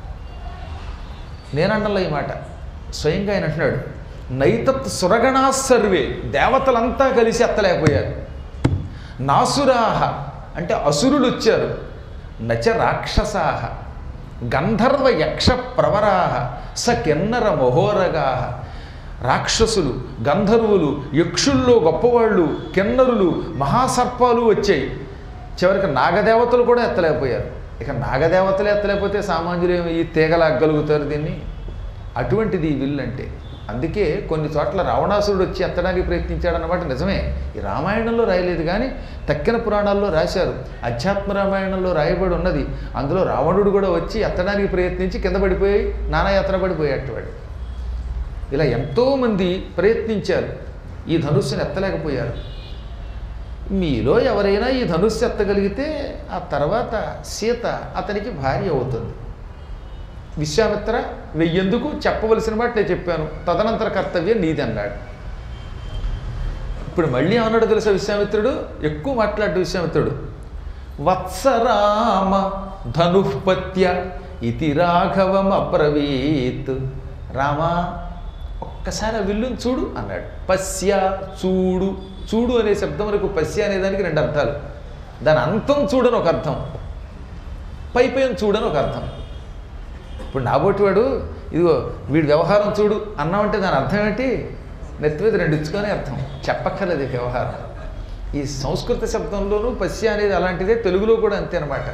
నేనన్నలో ఈ మాట స్వయంగా ఆయన అంటున్నాడు నైతత్ సురగణా సర్వే దేవతలంతా కలిసి ఎత్తలేకపోయారు నాసురాహ అంటే అసురులు వచ్చారు నచ రాక్షసాహ గంధర్వ యక్ష ప్రవరాహ స కిన్నర మహోరగాహ రాక్షసులు గంధర్వులు యక్షుల్లో గొప్పవాళ్ళు కిన్నరులు మహాసర్పాలు వచ్చాయి చివరికి నాగదేవతలు కూడా ఎత్తలేకపోయారు ఇక నాగదేవతలు ఎత్తలేకపోతే సామాన్యులు ఏమి ఈ తీగలాగలుగుతారు దీన్ని అటువంటిది ఈ విల్లు అంటే అందుకే కొన్ని చోట్ల రావణాసురుడు వచ్చి ఎత్తడానికి ప్రయత్నించాడన్నమాట నిజమే ఈ రామాయణంలో రాయలేదు కానీ తక్కిన పురాణాల్లో రాశారు అధ్యాత్మ రామాయణంలో రాయబడి ఉన్నది అందులో రావణుడు కూడా వచ్చి ఎత్తడానికి ప్రయత్నించి కింద పడిపోయి నానా యాత్ర పడిపోయేటవాడు ఇలా ఎంతోమంది ప్రయత్నించారు ఈ ధనుస్సును ఎత్తలేకపోయారు మీలో ఎవరైనా ఈ ధనుస్సు ఎత్తగలిగితే ఆ తర్వాత సీత అతనికి భార్య అవుతుంది విశ్వామిత్ర వెయ్యేందుకు చెప్పవలసిన మాట నేను చెప్పాను తదనంతర కర్తవ్యం నీది అన్నాడు ఇప్పుడు మళ్ళీ ఏమన్నాడు తెలుసా విశ్వామిత్రుడు ఎక్కువ మాట్లాడు విశ్వామిత్రుడు వత్సరామ ధనుపత్య ఇతి రాఘవం అబ్రవీత్ రామా ఒక్కసారి ఆ విల్లుని చూడు అన్నాడు పశ్య చూడు చూడు అనే శబ్దములకు పశ్య అనే దానికి రెండు అర్థాలు దాని అంతం చూడని ఒక అర్థం పై పైన చూడని ఒక అర్థం ఇప్పుడు నాబోటివాడు ఇదిగో వీడి వ్యవహారం చూడు అన్నామంటే దాని అర్థం ఏంటి నెత్తి మీద రెండు ఇచ్చుకొని అర్థం చెప్పక్కర్లేదు ఈ వ్యవహారం ఈ సంస్కృత శబ్దంలోనూ పశ్య అనేది అలాంటిదే తెలుగులో కూడా అంతే అనమాట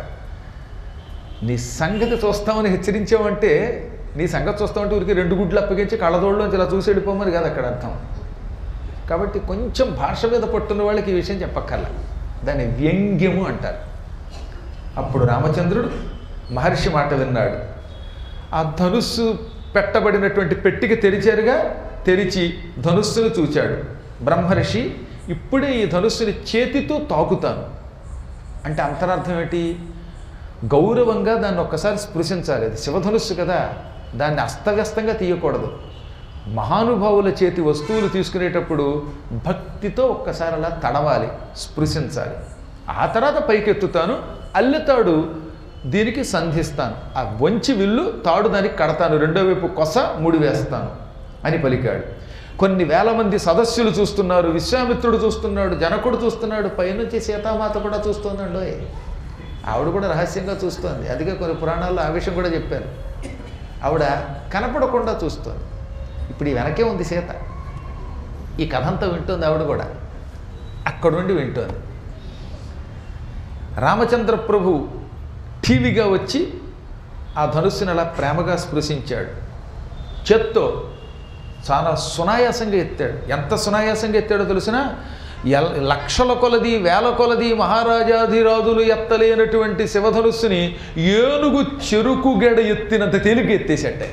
నీ సంగతి చూస్తామని హెచ్చరించావంటే నీ సంగతి చూస్తామంటే ఊరికి రెండు గుడ్లు అప్పగించి కళ్ళదోళ్ళలోంచి ఇలా చూసి వెళ్ళిపోమని కాదు అక్కడ అర్థం కాబట్టి కొంచెం భాష మీద పట్టున్న వాళ్ళకి ఈ విషయం చెప్పక్కర్ల దాన్ని వ్యంగ్యము అంటారు అప్పుడు రామచంద్రుడు మహర్షి మాట విన్నాడు ఆ ధనుస్సు పెట్టబడినటువంటి పెట్టికి తెరిచారుగా తెరిచి ధనుస్సును చూచాడు బ్రహ్మర్షి ఇప్పుడే ఈ ధనుస్సుని చేతితో తాకుతాను అంటే అంతరార్థం ఏంటి గౌరవంగా దాన్ని ఒక్కసారి స్పృశించాలి అది శివధనుస్సు కదా దాన్ని అస్తవ్యస్తంగా తీయకూడదు మహానుభావుల చేతి వస్తువులు తీసుకునేటప్పుడు భక్తితో ఒక్కసారి అలా తడవాలి స్పృశించాలి ఆ తర్వాత పైకెత్తుతాను అల్లెతాడు దీనికి సంధిస్తాను ఆ వంచి విల్లు తాడు దానికి కడతాను రెండో వైపు కొస ముడి వేస్తాను అని పలికాడు కొన్ని వేల మంది సదస్సులు చూస్తున్నారు విశ్వామిత్రుడు చూస్తున్నాడు జనకుడు చూస్తున్నాడు పైనుంచి సీతామాత కూడా చూస్తుందండోయ్ ఆవిడ కూడా రహస్యంగా చూస్తోంది అందుకే కొన్ని పురాణాల్లో ఆ విషయం కూడా చెప్పారు ఆవిడ కనపడకుండా చూస్తోంది ఇప్పుడు ఈ వెనకే ఉంది సీత ఈ కథ అంతా వింటుంది ఆవిడ కూడా అక్కడ నుండి వింటోంది రామచంద్ర ప్రభు టీవీగా వచ్చి ఆ ధనుస్సుని అలా ప్రేమగా స్పృశించాడు చేత్తో చాలా సునాయాసంగా ఎత్తాడు ఎంత సునాయాసంగా ఎత్తాడో తెలిసిన ఎల్ లక్షల కొలది వేల కొలది మహారాజాధిరాజులు ఎత్తలేనటువంటి శివధనుస్సుని ఏనుగు చెరుకు గెడ ఎత్తినంత తేలిక ఎత్తేసట్టే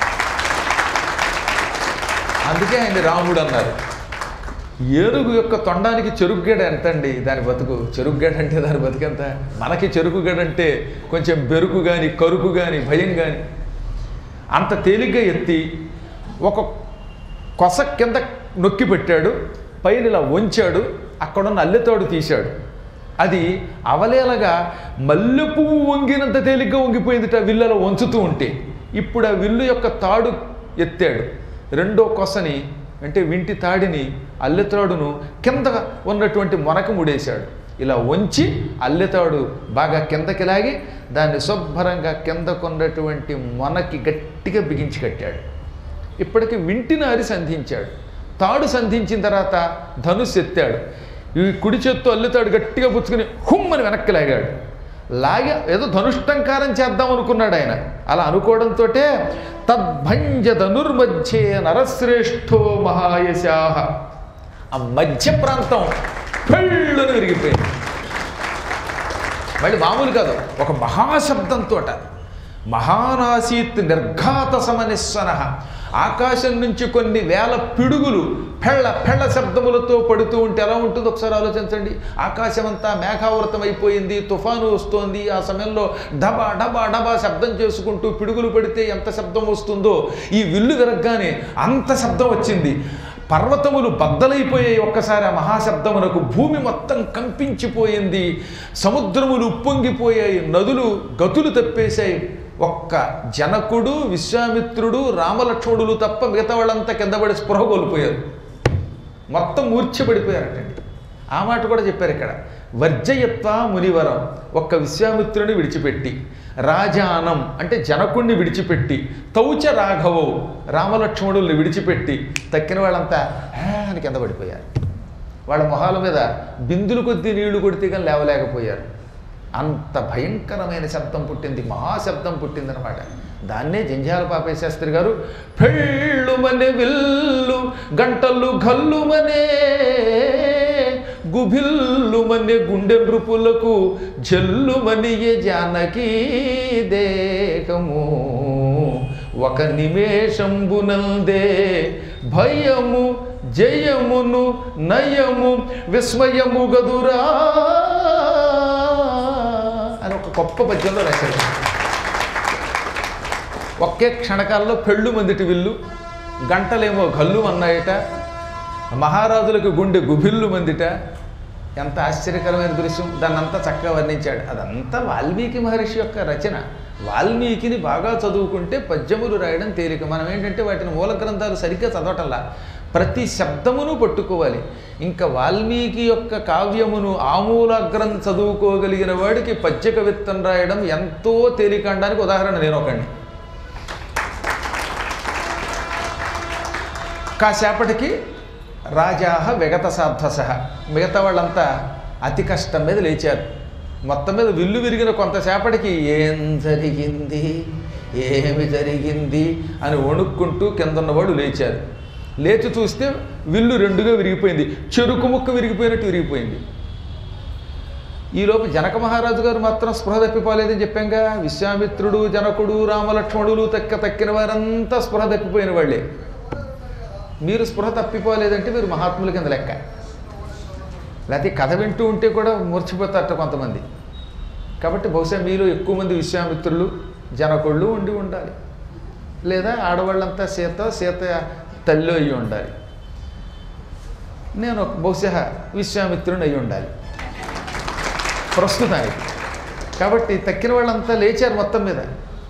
అందుకే ఆయన రాముడు అన్నారు ఏనుగు యొక్క తొండానికి చెరుకుగడ ఎంతండి దాని బతుకు చెరుకుగడ అంటే దాని బతుకెంత మనకి చెరుకుగడ అంటే కొంచెం బెరుకు కానీ కరుకు కానీ భయం కానీ అంత తేలిగ్గా ఎత్తి ఒక కొస కింద నొక్కి పెట్టాడు పైన ఇలా వంచాడు అక్కడున్న అల్లెతోడు తీశాడు అది అవలేలగా మల్లె పువ్వు వంగినంత తేలిగ్గా వంగిపోయిందిట విల్లలో వంచుతూ ఉంటే ఇప్పుడు ఆ విల్లు యొక్క తాడు ఎత్తాడు రెండో కొసని అంటే వింటి తాడిని అల్లెతాడును కింద ఉన్నటువంటి మొనక ముడేశాడు ఇలా వంచి అల్లెతాడు బాగా కిందకి లాగి దాన్ని శుభ్రంగా కిందకున్నటువంటి మొనకి గట్టిగా బిగించి కట్టాడు ఇప్పటికి వింటినారి సంధించాడు తాడు సంధించిన తర్వాత ధనుస్సు ఎత్తాడు ఈ కుడి చేత్తో అల్లుతాడు గట్టిగా పుచ్చుకుని హుమ్మని వెనక్కి లాగాడు లాగి ఏదో ధనుష్టంకారం చేద్దాం అనుకున్నాడు ఆయన అలా అనుకోవడంతో తద్భంజ ధనుర్మధ్యే నరశ్రేష్ఠో మహాయశాహ ఆ మధ్య ప్రాంతం పెళ్ళని విరిగిపోయింది మళ్ళీ మామూలు కాదు ఒక మహాశబ్దంతో మహానాసీత్ నిర్ఘాత సమనిస్వన ఆకాశం నుంచి కొన్ని వేల పిడుగులు పెళ్ళ పెళ్ళ శబ్దములతో పడుతూ ఉంటే ఎలా ఉంటుందో ఒకసారి ఆలోచించండి ఆకాశం అంతా మేఘావృతం అయిపోయింది తుఫాను వస్తోంది ఆ సమయంలో డబా డబా డబా శబ్దం చేసుకుంటూ పిడుగులు పడితే ఎంత శబ్దం వస్తుందో ఈ విల్లు విరగ్గానే అంత శబ్దం వచ్చింది పర్వతములు బద్దలైపోయాయి ఒక్కసారి ఆ మహాశబ్దమునకు భూమి మొత్తం కంపించిపోయింది సముద్రములు ఉప్పొంగిపోయాయి నదులు గతులు తప్పేశాయి ఒక్క జనకుడు విశ్వామిత్రుడు రామలక్ష్మణులు తప్ప మిగతా వాళ్ళంతా కింద పడి స్పృహ కోల్పోయారు మొత్తం మూర్ఛపడిపోయారటండి ఆ మాట కూడా చెప్పారు ఇక్కడ వర్జయత్వ మునివరం ఒక్క విశ్వామిత్రుని విడిచిపెట్టి రాజానం అంటే జనకుణ్ణి విడిచిపెట్టి తౌచ రాఘవో రామలక్ష్మణుల్ని విడిచిపెట్టి తక్కిన వాళ్ళంతా "ఆ" అని కింద పడిపోయారు వాళ్ళ మొహాల మీద బిందులు కొద్దీ నీళ్లు కొడితే కానీ లేవలేకపోయారు అంత భయంకరమైన శబ్దం పుట్టింది మహాశబ్దం పుట్టిందనమాట దాన్నే జంజాల పాపయ్య శాస్త్రి గారు పెళ్ళుమనే విల్లు గంటలు గల్లుమనే గుభిల్లుమనే గుండె నృపులకు జల్లుమనియే జానకి దేహము ఒక నిమేషంబునందే భయము జయమును నయము విస్మయము గదురా అని ఒక గొప్ప పద్యంలో రాశారు ఒకే క్షణకాలంలో పెళ్ళు మందిటి విల్లు గంటలేమో గల్లు అన్నాయట మహారాజులకు గుండె గుభిల్లు మందిట ఎంత ఆశ్చర్యకరమైన దృశ్యం దాన్ని అంతా చక్కగా వర్ణించాడు అదంతా వాల్మీకి మహర్షి యొక్క రచన వాల్మీకిని బాగా చదువుకుంటే పద్యములు రాయడం తేలిక మనం ఏంటంటే వాటిని మూల గ్రంథాలు సరిగ్గా చదవటంలా ప్రతి శబ్దమును పట్టుకోవాలి ఇంకా వాల్మీకి యొక్క కావ్యమును ఆమూలాగ్రం చదువుకోగలిగిన వాడికి పద్య కవిత్వం రాయడం ఎంతో తేలిక అనడానికి ఉదాహరణ నేను ఒకండి కాసేపటికి రాజాహ విగత సాధ్వస మిగతా వాళ్ళంతా అతి కష్టం మీద లేచారు మొత్తం మీద విల్లు విరిగిన కొంతసేపటికి ఏం జరిగింది ఏమి జరిగింది అని వణుక్కుంటూ కింద ఉన్నవాడు లేచారు లేచి చూస్తే విల్లు రెండుగా విరిగిపోయింది చెరుకు ముక్క విరిగిపోయినట్టు విరిగిపోయింది ఈలోపు జనక మహారాజు గారు మాత్రం స్పృహ తప్పిపోలేదని చెప్పాంగా విశ్వామిత్రుడు జనకుడు రామలక్ష్మణులు తక్క తక్కిన వారంతా స్పృహ తప్పిపోయిన వాళ్ళే మీరు స్పృహ తప్పిపోలేదంటే మీరు మహాత్ముల కింద లెక్క లేకపోతే కథ వింటూ ఉంటే కూడా మూర్చిపోతారట కొంతమంది కాబట్టి బహుశా మీలో ఎక్కువ మంది విశ్వామిత్రులు జనకుళ్ళు ఉండి ఉండాలి లేదా ఆడవాళ్ళంతా సీత సీత తల్లి అయ్యి ఉండాలి నేను బహుశా విశ్వామిత్రుని అయి ఉండాలి ప్రస్తుతానికి కాబట్టి తక్కిన వాళ్ళంతా లేచారు మొత్తం మీద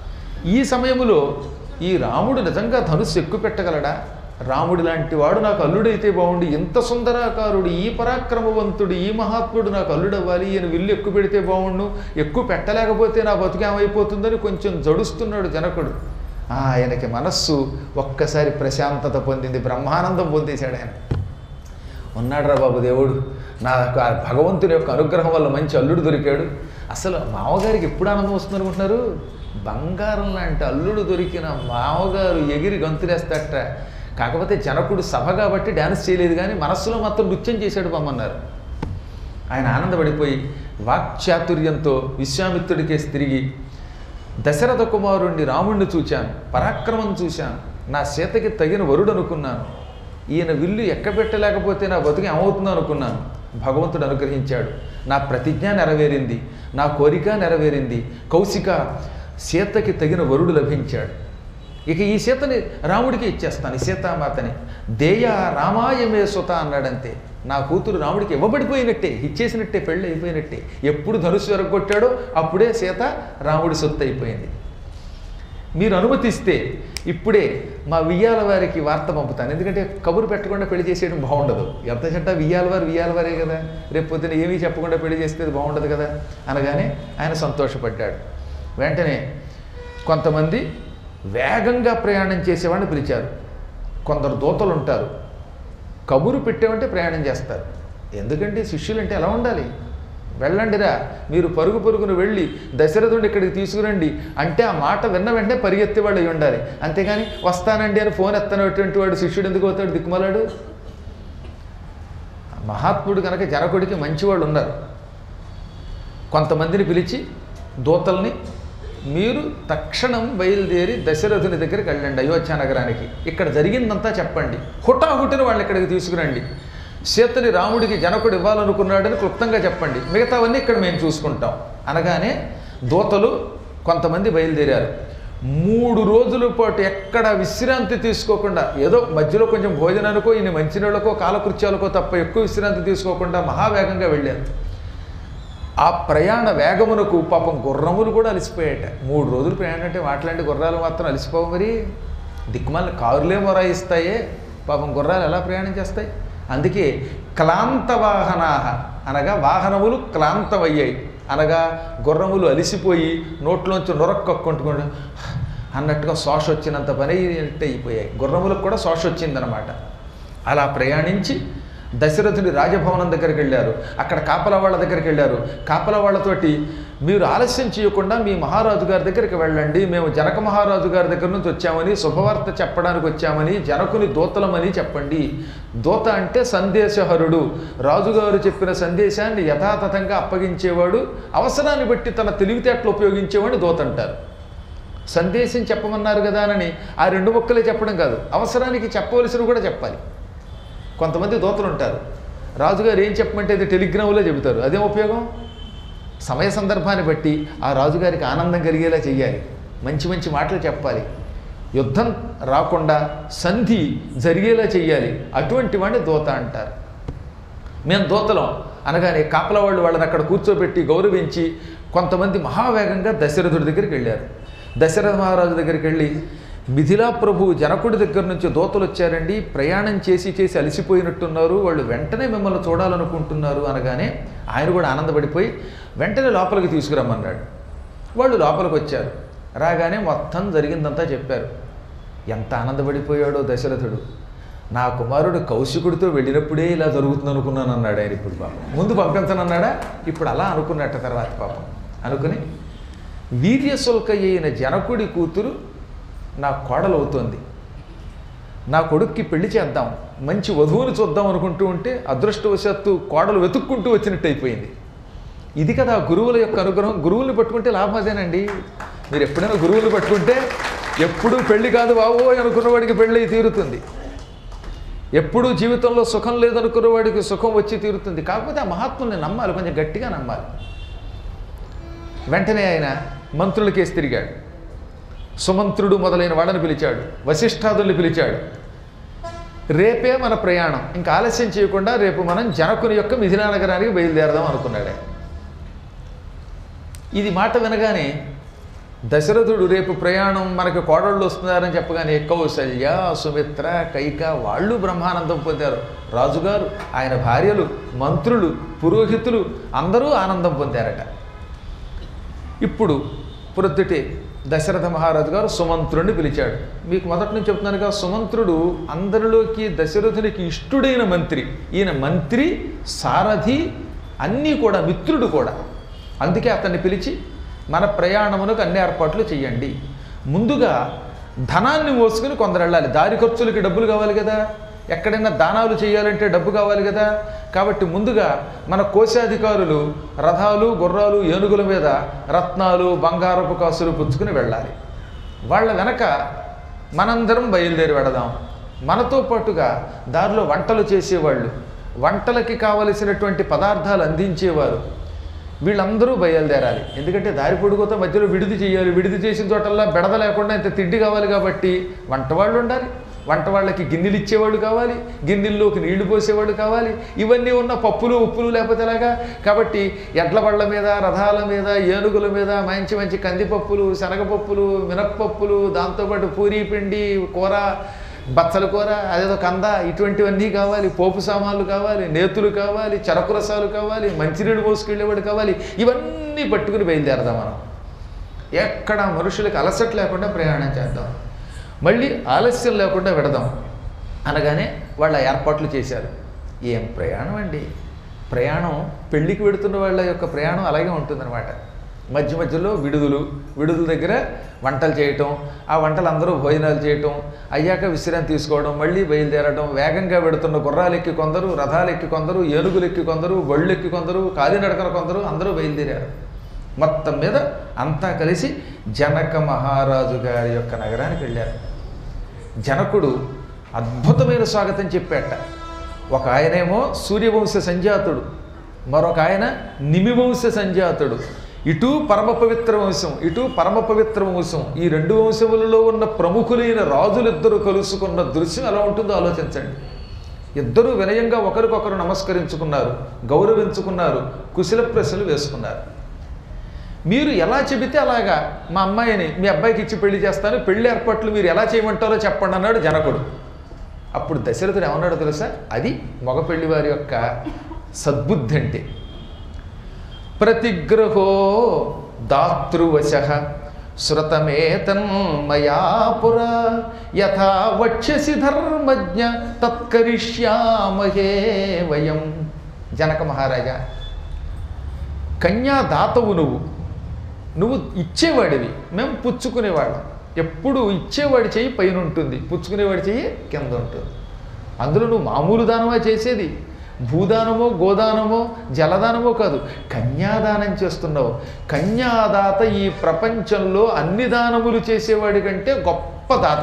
ఈ సమయంలో ఈ రాముడు నిజంగా ధనుస్సు ఎక్కువ పెట్టగలడా రాముడి లాంటి వాడు నాకు అల్లుడైతే బాగుండి ఇంత సుందరాకారుడు ఈ పరాక్రమవంతుడు ఈ మహాత్ముడు నాకు అల్లుడవ్వాలి ఈయన విల్లు ఎక్కువ పెడితే బాగుండు ఎక్కువ పెట్టలేకపోతే నా బతుకేమైపోతుందని కొంచెం జడుస్తున్నాడు జనకుడు ఆయనకి మనస్సు ఒక్కసారి ప్రశాంతత పొందింది బ్రహ్మానందం పొందేశాడు ఆయన ఉన్నాడు రా బాబు దేవుడు నాకు ఆ భగవంతుని యొక్క అనుగ్రహం వల్ల మంచి అల్లుడు దొరికాడు అసలు మామగారికి ఎప్పుడు ఆనందం వస్తుంది అనుకుంటున్నారు బంగారం లాంటి అల్లుడు దొరికిన మామగారు ఎగిరి గంతులేస్తాట కాకపోతే జనకుడు సభ కాబట్టి డ్యాన్స్ చేయలేదు కానీ మనస్సులో మాత్రం నృత్యం చేశాడు పమ్మన్నారు ఆయన ఆనందపడిపోయి వాక్చాతుర్యంతో విశ్వామిత్రుడికేసి తిరిగి దశరథ కుమారుణ్ణి రాముణ్ణి చూచాను పరాక్రమం చూశాను నా సీతకి తగిన వరుడు అనుకున్నాను ఈయన విల్లు ఎక్కబెట్టలేకపోతే నా బతుకు ఏమవుతుందో అనుకున్నాను భగవంతుడు అనుగ్రహించాడు నా ప్రతిజ్ఞ నెరవేరింది నా కోరిక నెరవేరింది కౌశిక సీతకి తగిన వరుడు లభించాడు ఇక ఈ సీతని రాముడికి ఇచ్చేస్తాను ఈ సీతామాతని దేయ రామాయమే సుత అన్నాడంతే నా కూతురు రాముడికి ఇవ్వబడిపోయినట్టే ఇచ్చేసినట్టే పెళ్ళి అయిపోయినట్టే ఎప్పుడు ధనుసు ఎరగొట్టాడో అప్పుడే సీత రాముడి సొత్తు అయిపోయింది మీరు అనుమతిస్తే ఇప్పుడే మా వియ్యాల వారికి వార్త పంపుతాను ఎందుకంటే కబురు పెట్టకుండా పెళ్లి చేసేయడం బాగుండదు ఎంత చెడ్డ వియ్యాల వారు వియ్యాల వారే కదా రేపు పొద్దున ఏమీ చెప్పకుండా పెళ్లి చేస్తే అది బాగుండదు కదా అనగానే ఆయన సంతోషపడ్డాడు వెంటనే కొంతమంది వేగంగా ప్రయాణం చేసేవాడిని పిలిచారు కొందరు దూతలు ఉంటారు కబురు పెట్టామంటే ప్రయాణం చేస్తారు ఎందుకంటే శిష్యులు అంటే ఎలా ఉండాలి వెళ్ళండిరా మీరు పరుగు పరుగును వెళ్ళి దశరథుడిని ఇక్కడికి తీసుకురండి అంటే ఆ మాట విన్న వెంటనే పరిగెత్తే వాళ్ళు అయి ఉండాలి అంతేగాని వస్తానండి అని ఫోన్ ఎత్తనటువంటి వాడు శిష్యుడు ఎందుకు అవుతాడు దిక్కుమలాడు మహాత్ముడు కనుక జనకుడికి మంచివాళ్ళు ఉన్నారు కొంతమందిని పిలిచి దూతల్ని మీరు తక్షణం బయలుదేరి దశరథుని దగ్గరికి వెళ్ళండి అయోధ్య నగరానికి ఇక్కడ జరిగిందంతా చెప్పండి హుటాహుటిన వాళ్ళని ఇక్కడికి తీసుకురండి సీతని రాముడికి జనకుడు ఇవ్వాలనుకున్నాడని క్లుప్తంగా చెప్పండి మిగతావన్నీ ఇక్కడ మేము చూసుకుంటాం అనగానే దూతలు కొంతమంది బయలుదేరారు మూడు రోజుల పాటు ఎక్కడ విశ్రాంతి తీసుకోకుండా ఏదో మధ్యలో కొంచెం భోజనానికో ఇన్ని మంచినీళ్ళకో కాలకృత్యాలకో తప్ప ఎక్కువ విశ్రాంతి తీసుకోకుండా మహావేగంగా వెళ్ళారు ఆ ప్రయాణ వేగమునకు పాపం గుర్రములు కూడా అలసిపోయాట మూడు రోజులు ప్రయాణం అంటే మాట్లాడి గుర్రాలు మాత్రం అలసిపోవు మరి దిక్కుమాల కారులే మొరాయిస్తాయే పాపం గుర్రాలు ఎలా ప్రయాణం చేస్తాయి అందుకే క్లాంత వాహనాహ అనగా వాహనములు క్లాంతమయ్యాయి అనగా గుర్రములు అలిసిపోయి నోట్లోంచి నొరక్కొక్కుంటుకుంటూ అన్నట్టుగా శ్వాస వచ్చినంత పని అయిపోయాయి గుర్రములకు కూడా శ్వాస వచ్చిందనమాట అలా ప్రయాణించి దశరథుడి రాజభవనం దగ్గరికి వెళ్ళారు అక్కడ కాపలా వాళ్ళ దగ్గరికి వెళ్ళారు కాపలా వాళ్ళతోటి మీరు ఆలస్యం చేయకుండా మీ మహారాజు గారి దగ్గరికి వెళ్ళండి మేము జనక మహారాజు గారి దగ్గర నుంచి వచ్చామని శుభవార్త చెప్పడానికి వచ్చామని జనకుని దూతలమని చెప్పండి దూత అంటే సందేశహరుడు రాజుగారు చెప్పిన సందేశాన్ని యథాతథంగా అప్పగించేవాడు అవసరాన్ని బట్టి తన తెలివితేటలు ఉపయోగించేవాడిని దూత అంటారు సందేశం చెప్పమన్నారు కదా అని ఆ రెండు ముక్కలే చెప్పడం కాదు అవసరానికి చెప్పవలసినవి కూడా చెప్పాలి కొంతమంది దోతలు ఉంటారు రాజుగారు ఏం చెప్పమంటే అది టెలిగ్రామ్లో చెబుతారు అదేం ఉపయోగం సమయ సందర్భాన్ని బట్టి ఆ రాజుగారికి ఆనందం కలిగేలా చెయ్యాలి మంచి మంచి మాటలు చెప్పాలి యుద్ధం రాకుండా సంధి జరిగేలా చెయ్యాలి అటువంటి వాడిని దోత అంటారు మేము దోతలం అనగానే కాపల వాళ్ళు వాళ్ళని అక్కడ కూర్చోబెట్టి గౌరవించి కొంతమంది మహావేగంగా దశరథుడి దగ్గరికి వెళ్ళారు దశరథ మహారాజు దగ్గరికి వెళ్ళి మిథిలా ప్రభు జనకుడి దగ్గర నుంచి దోతలు వచ్చారండి ప్రయాణం చేసి చేసి అలసిపోయినట్టున్నారు వాళ్ళు వెంటనే మిమ్మల్ని చూడాలనుకుంటున్నారు అనగానే ఆయన కూడా ఆనందపడిపోయి వెంటనే లోపలికి తీసుకురమ్మన్నాడు వాళ్ళు లోపలికి వచ్చారు రాగానే మొత్తం జరిగిందంతా చెప్పారు ఎంత ఆనందపడిపోయాడో దశరథుడు నా కుమారుడు కౌశికుడితో వెళ్ళినప్పుడే ఇలా జరుగుతుంది అనుకున్నాను అన్నాడు ఆయన ఇప్పుడు పాపం ముందు పంపించనన్నాడా ఇప్పుడు అలా అనుకున్నట్ట తర్వాత పాపం అనుకుని వీర్యశుల్క అయిన జనకుడి కూతురు నా కోడలు అవుతోంది నా కొడుక్కి పెళ్లి చేద్దాం మంచి వధువుని చూద్దాం అనుకుంటూ ఉంటే అదృష్టవశాత్తు కోడలు వెతుక్కుంటూ వచ్చినట్టు అయిపోయింది ఇది కదా గురువుల యొక్క అనుగ్రహం గురువుల్ని పట్టుకుంటే లాభం అదేనండి మీరు ఎప్పుడైనా గురువులు పట్టుకుంటే ఎప్పుడూ పెళ్లి కాదు బావో అనుకున్న వాడికి పెళ్ళి తీరుతుంది ఎప్పుడూ జీవితంలో సుఖం లేదనుకున్న వాడికి సుఖం వచ్చి తీరుతుంది కాకపోతే ఆ మహాత్ముల్ని నమ్మాలి కొంచెం గట్టిగా నమ్మాలి వెంటనే ఆయన మంత్రులకేసి తిరిగాడు సుమంత్రుడు మొదలైన వాళ్ళని పిలిచాడు వశిష్ఠాదుల్ని పిలిచాడు రేపే మన ప్రయాణం ఇంకా ఆలస్యం చేయకుండా రేపు మనం జనకుని యొక్క మిథిలా నగరానికి బయలుదేరదాం అనుకున్నాడు ఆయన. ఇది మాట వినగానే దశరథుడు రేపు ప్రయాణం మనకి కోడళ్ళు వస్తున్నారని చెప్పగానే కౌసల్య సుమిత్ర కైక వాళ్ళు బ్రహ్మానందం పొందారు రాజుగారు ఆయన భార్యలు మంత్రులు పురోహితులు అందరూ ఆనందం పొందారట ఇప్పుడు ప్రొద్దుటే దశరథ మహారాజు గారు సుమంత్రుడిని పిలిచాడు మీకు మొదటి నుంచి చెప్తున్నానుగా సుమంత్రుడు అందరిలోకి దశరథునికి ఇష్టుడైన మంత్రి ఈయన మంత్రి సారథి అన్నీ కూడా మిత్రుడు కూడా అందుకే అతన్ని పిలిచి మన ప్రయాణమునకు అన్ని ఏర్పాట్లు చేయండి ముందుగా ధనాన్ని మోసుకుని కొందరు వెళ్ళాలి దారి ఖర్చులకి డబ్బులు కావాలి కదా ఎక్కడైనా దానాలు చేయాలంటే డబ్బు కావాలి కదా కాబట్టి ముందుగా మన కోశాధికారులు రథాలు గుర్రాలు ఏనుగుల మీద రత్నాలు బంగారపు కాసులు పుచ్చుకుని వెళ్ళాలి వాళ్ళ వెనక మనందరం బయలుదేరి వెడదాం మనతో పాటుగా దారిలో వంటలు చేసేవాళ్ళు వంటలకి కావలసినటువంటి పదార్థాలు అందించేవారు వీళ్ళందరూ బయలుదేరాలి ఎందుకంటే దారి పొడుగుతో మధ్యలో విడిది చేయాలి విడిది చేసిన చోటల్లా బెడద లేకుండా ఇంత తిండి కావాలి కాబట్టి వంట వాళ్ళు ఉండాలి వంట వాళ్ళకి గిన్నెలు ఇచ్చేవాళ్ళు కావాలి గిన్నెల్లోకి నీళ్లు పోసేవాళ్ళు కావాలి ఇవన్నీ ఉన్న పప్పులు ఉప్పులు లేకపోతే ఎలాగా కాబట్టి ఎడ్ల బళ్ళ మీద రథాల మీద ఏనుగుల మీద మంచి మంచి కందిపప్పులు శనగపప్పులు మినప్పప్పులు దాంతోపాటు పూరీ పిండి కూర బచ్చల కూర అదేదో కంద ఇటువంటివన్నీ కావాలి పోపు సామాన్లు కావాలి నేతులు కావాలి చెరకు రసాలు కావాలి మంచినీళ్ళు మోసుకెళ్ళేవాడు కావాలి ఇవన్నీ పట్టుకుని బయలుదేరదాం మనం ఎక్కడ మనుషులకు అలసట లేకుండా ప్రయాణం చేద్దాం మళ్ళీ ఆలస్యం లేకుండా విడదాం అనగానే వాళ్ళ ఏర్పాట్లు చేశారు ఏం ప్రయాణం అండి ప్రయాణం పెళ్ళికి వెడుతున్న వాళ్ళ యొక్క ప్రయాణం అలాగే ఉంటుందన్నమాట మధ్య మధ్యలో విడుదలు విడుదల దగ్గర వంటలు చేయటం ఆ వంటలు అందరూ భోజనాలు చేయటం అయ్యాక విశ్రాంతి తీసుకోవడం మళ్ళీ బయలుదేరడం వేగంగా వెడుతున్న గుర్రాలు ఎక్కి కొందరు రథాలు ఎక్కి కొందరు ఏనుగులు ఎక్కి కొందరు బళ్ళు ఎక్కి కొందరు కాలినడకన కొందరు అందరూ బయలుదేరారు మొత్తం మీద అంతా కలిసి జనక మహారాజు గారి యొక్క నగరానికి వెళ్ళారు జనకుడు అద్భుతమైన స్వాగతం చెప్పాట ఒక ఆయనేమో సూర్యవంశ సంజాతుడు మరొక ఆయన నిమివంశ సంజాతుడు ఇటు పరమ పవిత్ర వంశం ఇటు పరమ పవిత్ర వంశం ఈ రెండు వంశములలో ఉన్న ప్రముఖులైన రాజులిద్దరూ కలుసుకున్న దృశ్యం ఎలా ఉంటుందో ఆలోచించండి ఇద్దరూ వినయంగా ఒకరికొకరు నమస్కరించుకున్నారు గౌరవించుకున్నారు కుశల ప్రశ్నలు వేసుకున్నారు మీరు ఎలా చెబితే అలాగా మా అమ్మాయిని మీ అబ్బాయికి ఇచ్చి పెళ్లి చేస్తాను పెళ్లి ఏర్పాట్లు మీరు ఎలా చేయమంటారో చెప్పండి అన్నాడు జనకుడు అప్పుడు దశరథుడు ఏమన్నాడో తెలుసా అది మగ పెళ్లి వారి యొక్క సద్బుద్ధి అంటే ప్రతిగ్రహో దాతృవశ శ్రుతమేతన్మయా పురా యథా వక్ష్యసి ధర్మజ్ఞ తత్కరిష్యామహే వయం జనక మహారాజా కన్యాదాతవు నువ్వు నువ్వు ఇచ్చేవాడివి మేము పుచ్చుకునేవాళ్ళం ఎప్పుడు ఇచ్చేవాడి చెయ్యి పైన ఉంటుంది పుచ్చుకునేవాడి చెయ్యి కింద ఉంటుంది అందులో నువ్వు మామూలు దానమా చేసేది భూదానమో గోదానమో జలదానమో కాదు కన్యాదానం చేస్తున్నావు కన్యాదాత ఈ ప్రపంచంలో అన్ని దానములు చేసేవాడి కంటే గొప్ప దాత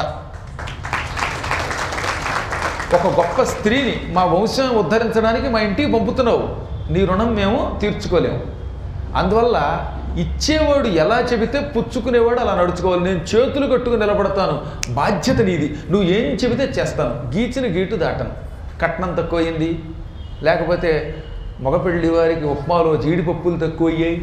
ఒక గొప్ప స్త్రీని మా వంశం ఉద్ధరించడానికి మా ఇంటికి పంపుతున్నావు నీ రుణం మేము తీర్చుకోలేము అందువల్ల ఇచ్చేవాడు ఎలా చెబితే పుచ్చుకునేవాడు అలా నడుచుకోవాలి నేను చేతులు కట్టుకుని నిలబడతాను బాధ్యత నీది నువ్వు ఏం చెబితే చేస్తాను గీచిన గీటు దాటను కట్నం తక్కువయింది లేకపోతే మగపెళ్లి వారికి ఉప్మాలో జీడిపప్పులు తక్కువయ్యాయి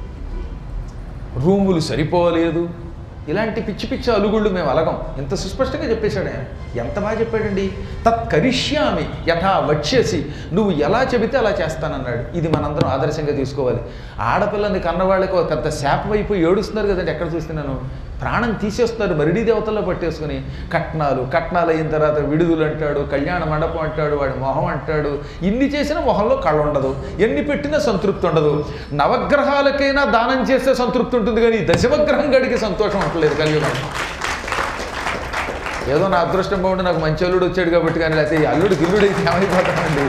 రూములు సరిపోలేదు ఇలాంటి పిచ్చి పిచ్చి అలుగుళ్ళు మేము అలగం ఇంత సుస్పష్టంగా చెప్పేశాడు ఆయన ఎంత బాగా చెప్పాడండి తత్ కరిష్యామి యథా వచ్చేసి నువ్వు ఎలా చెబితే అలా చేస్తానన్నాడు ఇది మనందరం ఆదర్శంగా తీసుకోవాలి ఆడపిల్లని కన్నవాళ్ళకి ఒక పెద్ద శాపం అయిపోయి ఏడుస్తున్నారు కదండి ఎక్కడ చూస్తున్నాను ప్రాణం తీసేస్తున్నారు మరిడి దేవతల్లో పట్టేసుకుని కట్నాలు కట్నాలు అయిన తర్వాత విడుదలు అంటాడు కళ్యాణ మండపం అంటాడు వాడి మొహం అంటాడు ఇన్ని చేసినా మొహంలో కళ్ళ ఉండదు ఎన్ని పెట్టినా సంతృప్తి ఉండదు నవగ్రహాలకైనా దానం చేస్తే సంతృప్తి ఉంటుంది కానీ ఈ దశమగ్రహం గడికి సంతోషం ఉండలేదు కలియుగం ఏదో నా అదృష్టం బాగుండి నాకు మంచి అల్లుడు వచ్చాడు కాబట్టి కానీ లేకపోతే ఈ అల్లుడు గిల్లుడు అయితే ఏమైపోతామండి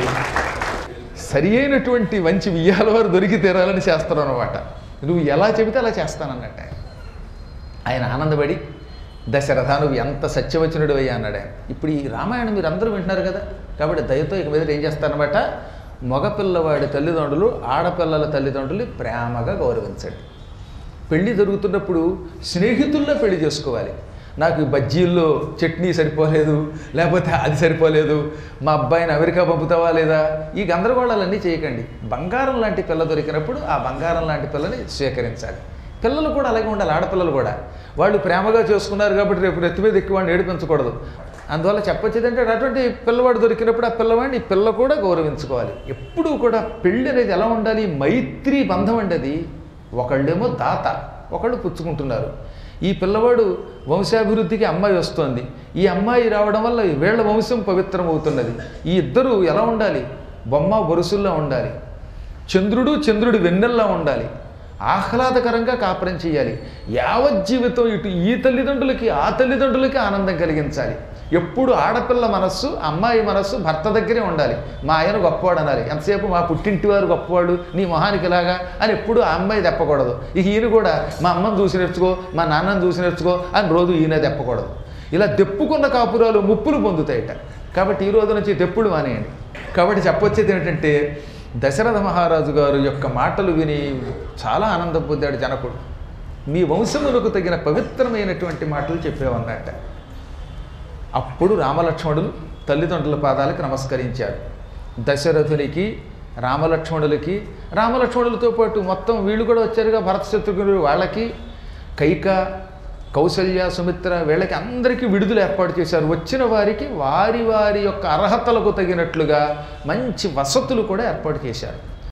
సరి అయినటువంటి మంచి వియ్యాల వారు దొరికి తీరాలని చేస్తారు అనమాట నువ్వు ఎలా చెబితే అలా చేస్తానన్నట్టు ఆయన. ఆయన ఆనందపడి దశరథ నువ్వు ఎంత సత్యవచనుడు అయ్యా అన్నాడు ఆయన ఇప్పుడు ఈ రామాయణం మీరు అందరూ వింటున్నారు కదా కాబట్టి దయతో ఇక మీద ఏం చేస్తారనమాట మగపిల్లవాడి తల్లిదండ్రులు ఆడపిల్లల తల్లిదండ్రులు ప్రేమగా గౌరవించండి పెళ్లి జరుగుతున్నప్పుడు స్నేహితుల్లో పెళ్లి చేసుకోవాలి నాకు ఈ బజ్జీల్లో చట్నీ సరిపోలేదు లేకపోతే అది సరిపోలేదు మా అబ్బాయిని అమెరికా పంపుతావా లేదా ఈ గందరగోళాలన్నీ చేయకండి బంగారం లాంటి పిల్ల దొరికినప్పుడు ఆ బంగారం లాంటి పిల్లని స్వీకరించాలి పిల్లలు కూడా అలాగే ఉండాలి ఆడపిల్లలు కూడా వాళ్ళు ప్రేమగా చేసుకున్నారు కాబట్టి రేపు నెత్తి మీద ఎక్కువ వాడిని ఏడిపించకూడదు అందువల్ల చెప్పొచ్చేది అంటే అటువంటి పిల్లవాడు దొరికినప్పుడు ఆ పిల్లవాడిని ఈ పిల్ల కూడా గౌరవించుకోవాలి ఎప్పుడూ కూడా పెళ్ళి అనేది ఎలా ఉండాలి మైత్రి బంధం అండి అది ఒకళ్ళేమో దాత ఒకళ్ళు పుచ్చుకుంటున్నారు ఈ పిల్లవాడు వంశాభివృద్ధికి అమ్మాయి వస్తోంది ఈ అమ్మాయి రావడం వల్ల వీళ్ళ వంశం పవిత్రం అవుతున్నది ఈ ఇద్దరు ఎలా ఉండాలి బొమ్మ బొరుసుల్లో ఉండాలి చంద్రుడు చంద్రుడి వెన్నెల్లా ఉండాలి ఆహ్లాదకరంగా కాపురం చేయాలి యావజ్జీవితం ఇటు ఈ తల్లిదండ్రులకి ఆ తల్లిదండ్రులకి ఆనందం కలిగించాలి ఎప్పుడు ఆడపిల్ల మనస్సు అమ్మాయి మనస్సు భర్త దగ్గరే ఉండాలి మా ఆయన గొప్పవాడు అనాలి ఎంతసేపు మా పుట్టింటి వారు గొప్పవాడు నీ మొహానికి ఇలాగా అని ఎప్పుడు ఆ అమ్మాయి తెప్పకూడదు ఇక ఈయన కూడా మా అమ్మని చూసి నేర్చుకో మా నాన్నని చూసి నేర్చుకో అని రోజు ఈయన తెప్పకూడదు ఇలా దెప్పుకున్న కాపురాలు ముప్పులు పొందుతాయట కాబట్టి ఈ రోజు నుంచి దెప్పులు మానేయండి కాబట్టి చెప్పొచ్చేది ఏంటంటే దశరథ మహారాజు గారు యొక్క మాటలు విని చాలా ఆనందం పొందాడు జనకుడు మీ వంశములకు తగిన పవిత్రమైనటువంటి మాటలు చెప్పేవన్నట్ట అప్పుడు రామలక్ష్మణులు తల్లిదండ్రుల పాదాలకు నమస్కరించారు దశరథునికి రామలక్ష్మణులకి రామలక్ష్మణులతో పాటు మొత్తం వీళ్ళు కూడా వచ్చారుగా భరత శత్రుఘ్నులు వాళ్ళకి కైక కౌసల్య సుమిత్ర వీళ్ళకి అందరికీ విడుదల ఏర్పాటు చేశారు వచ్చిన వారికి వారి వారి యొక్క అర్హతలకు తగినట్లుగా మంచి వసతులు కూడా ఏర్పాటు చేశారు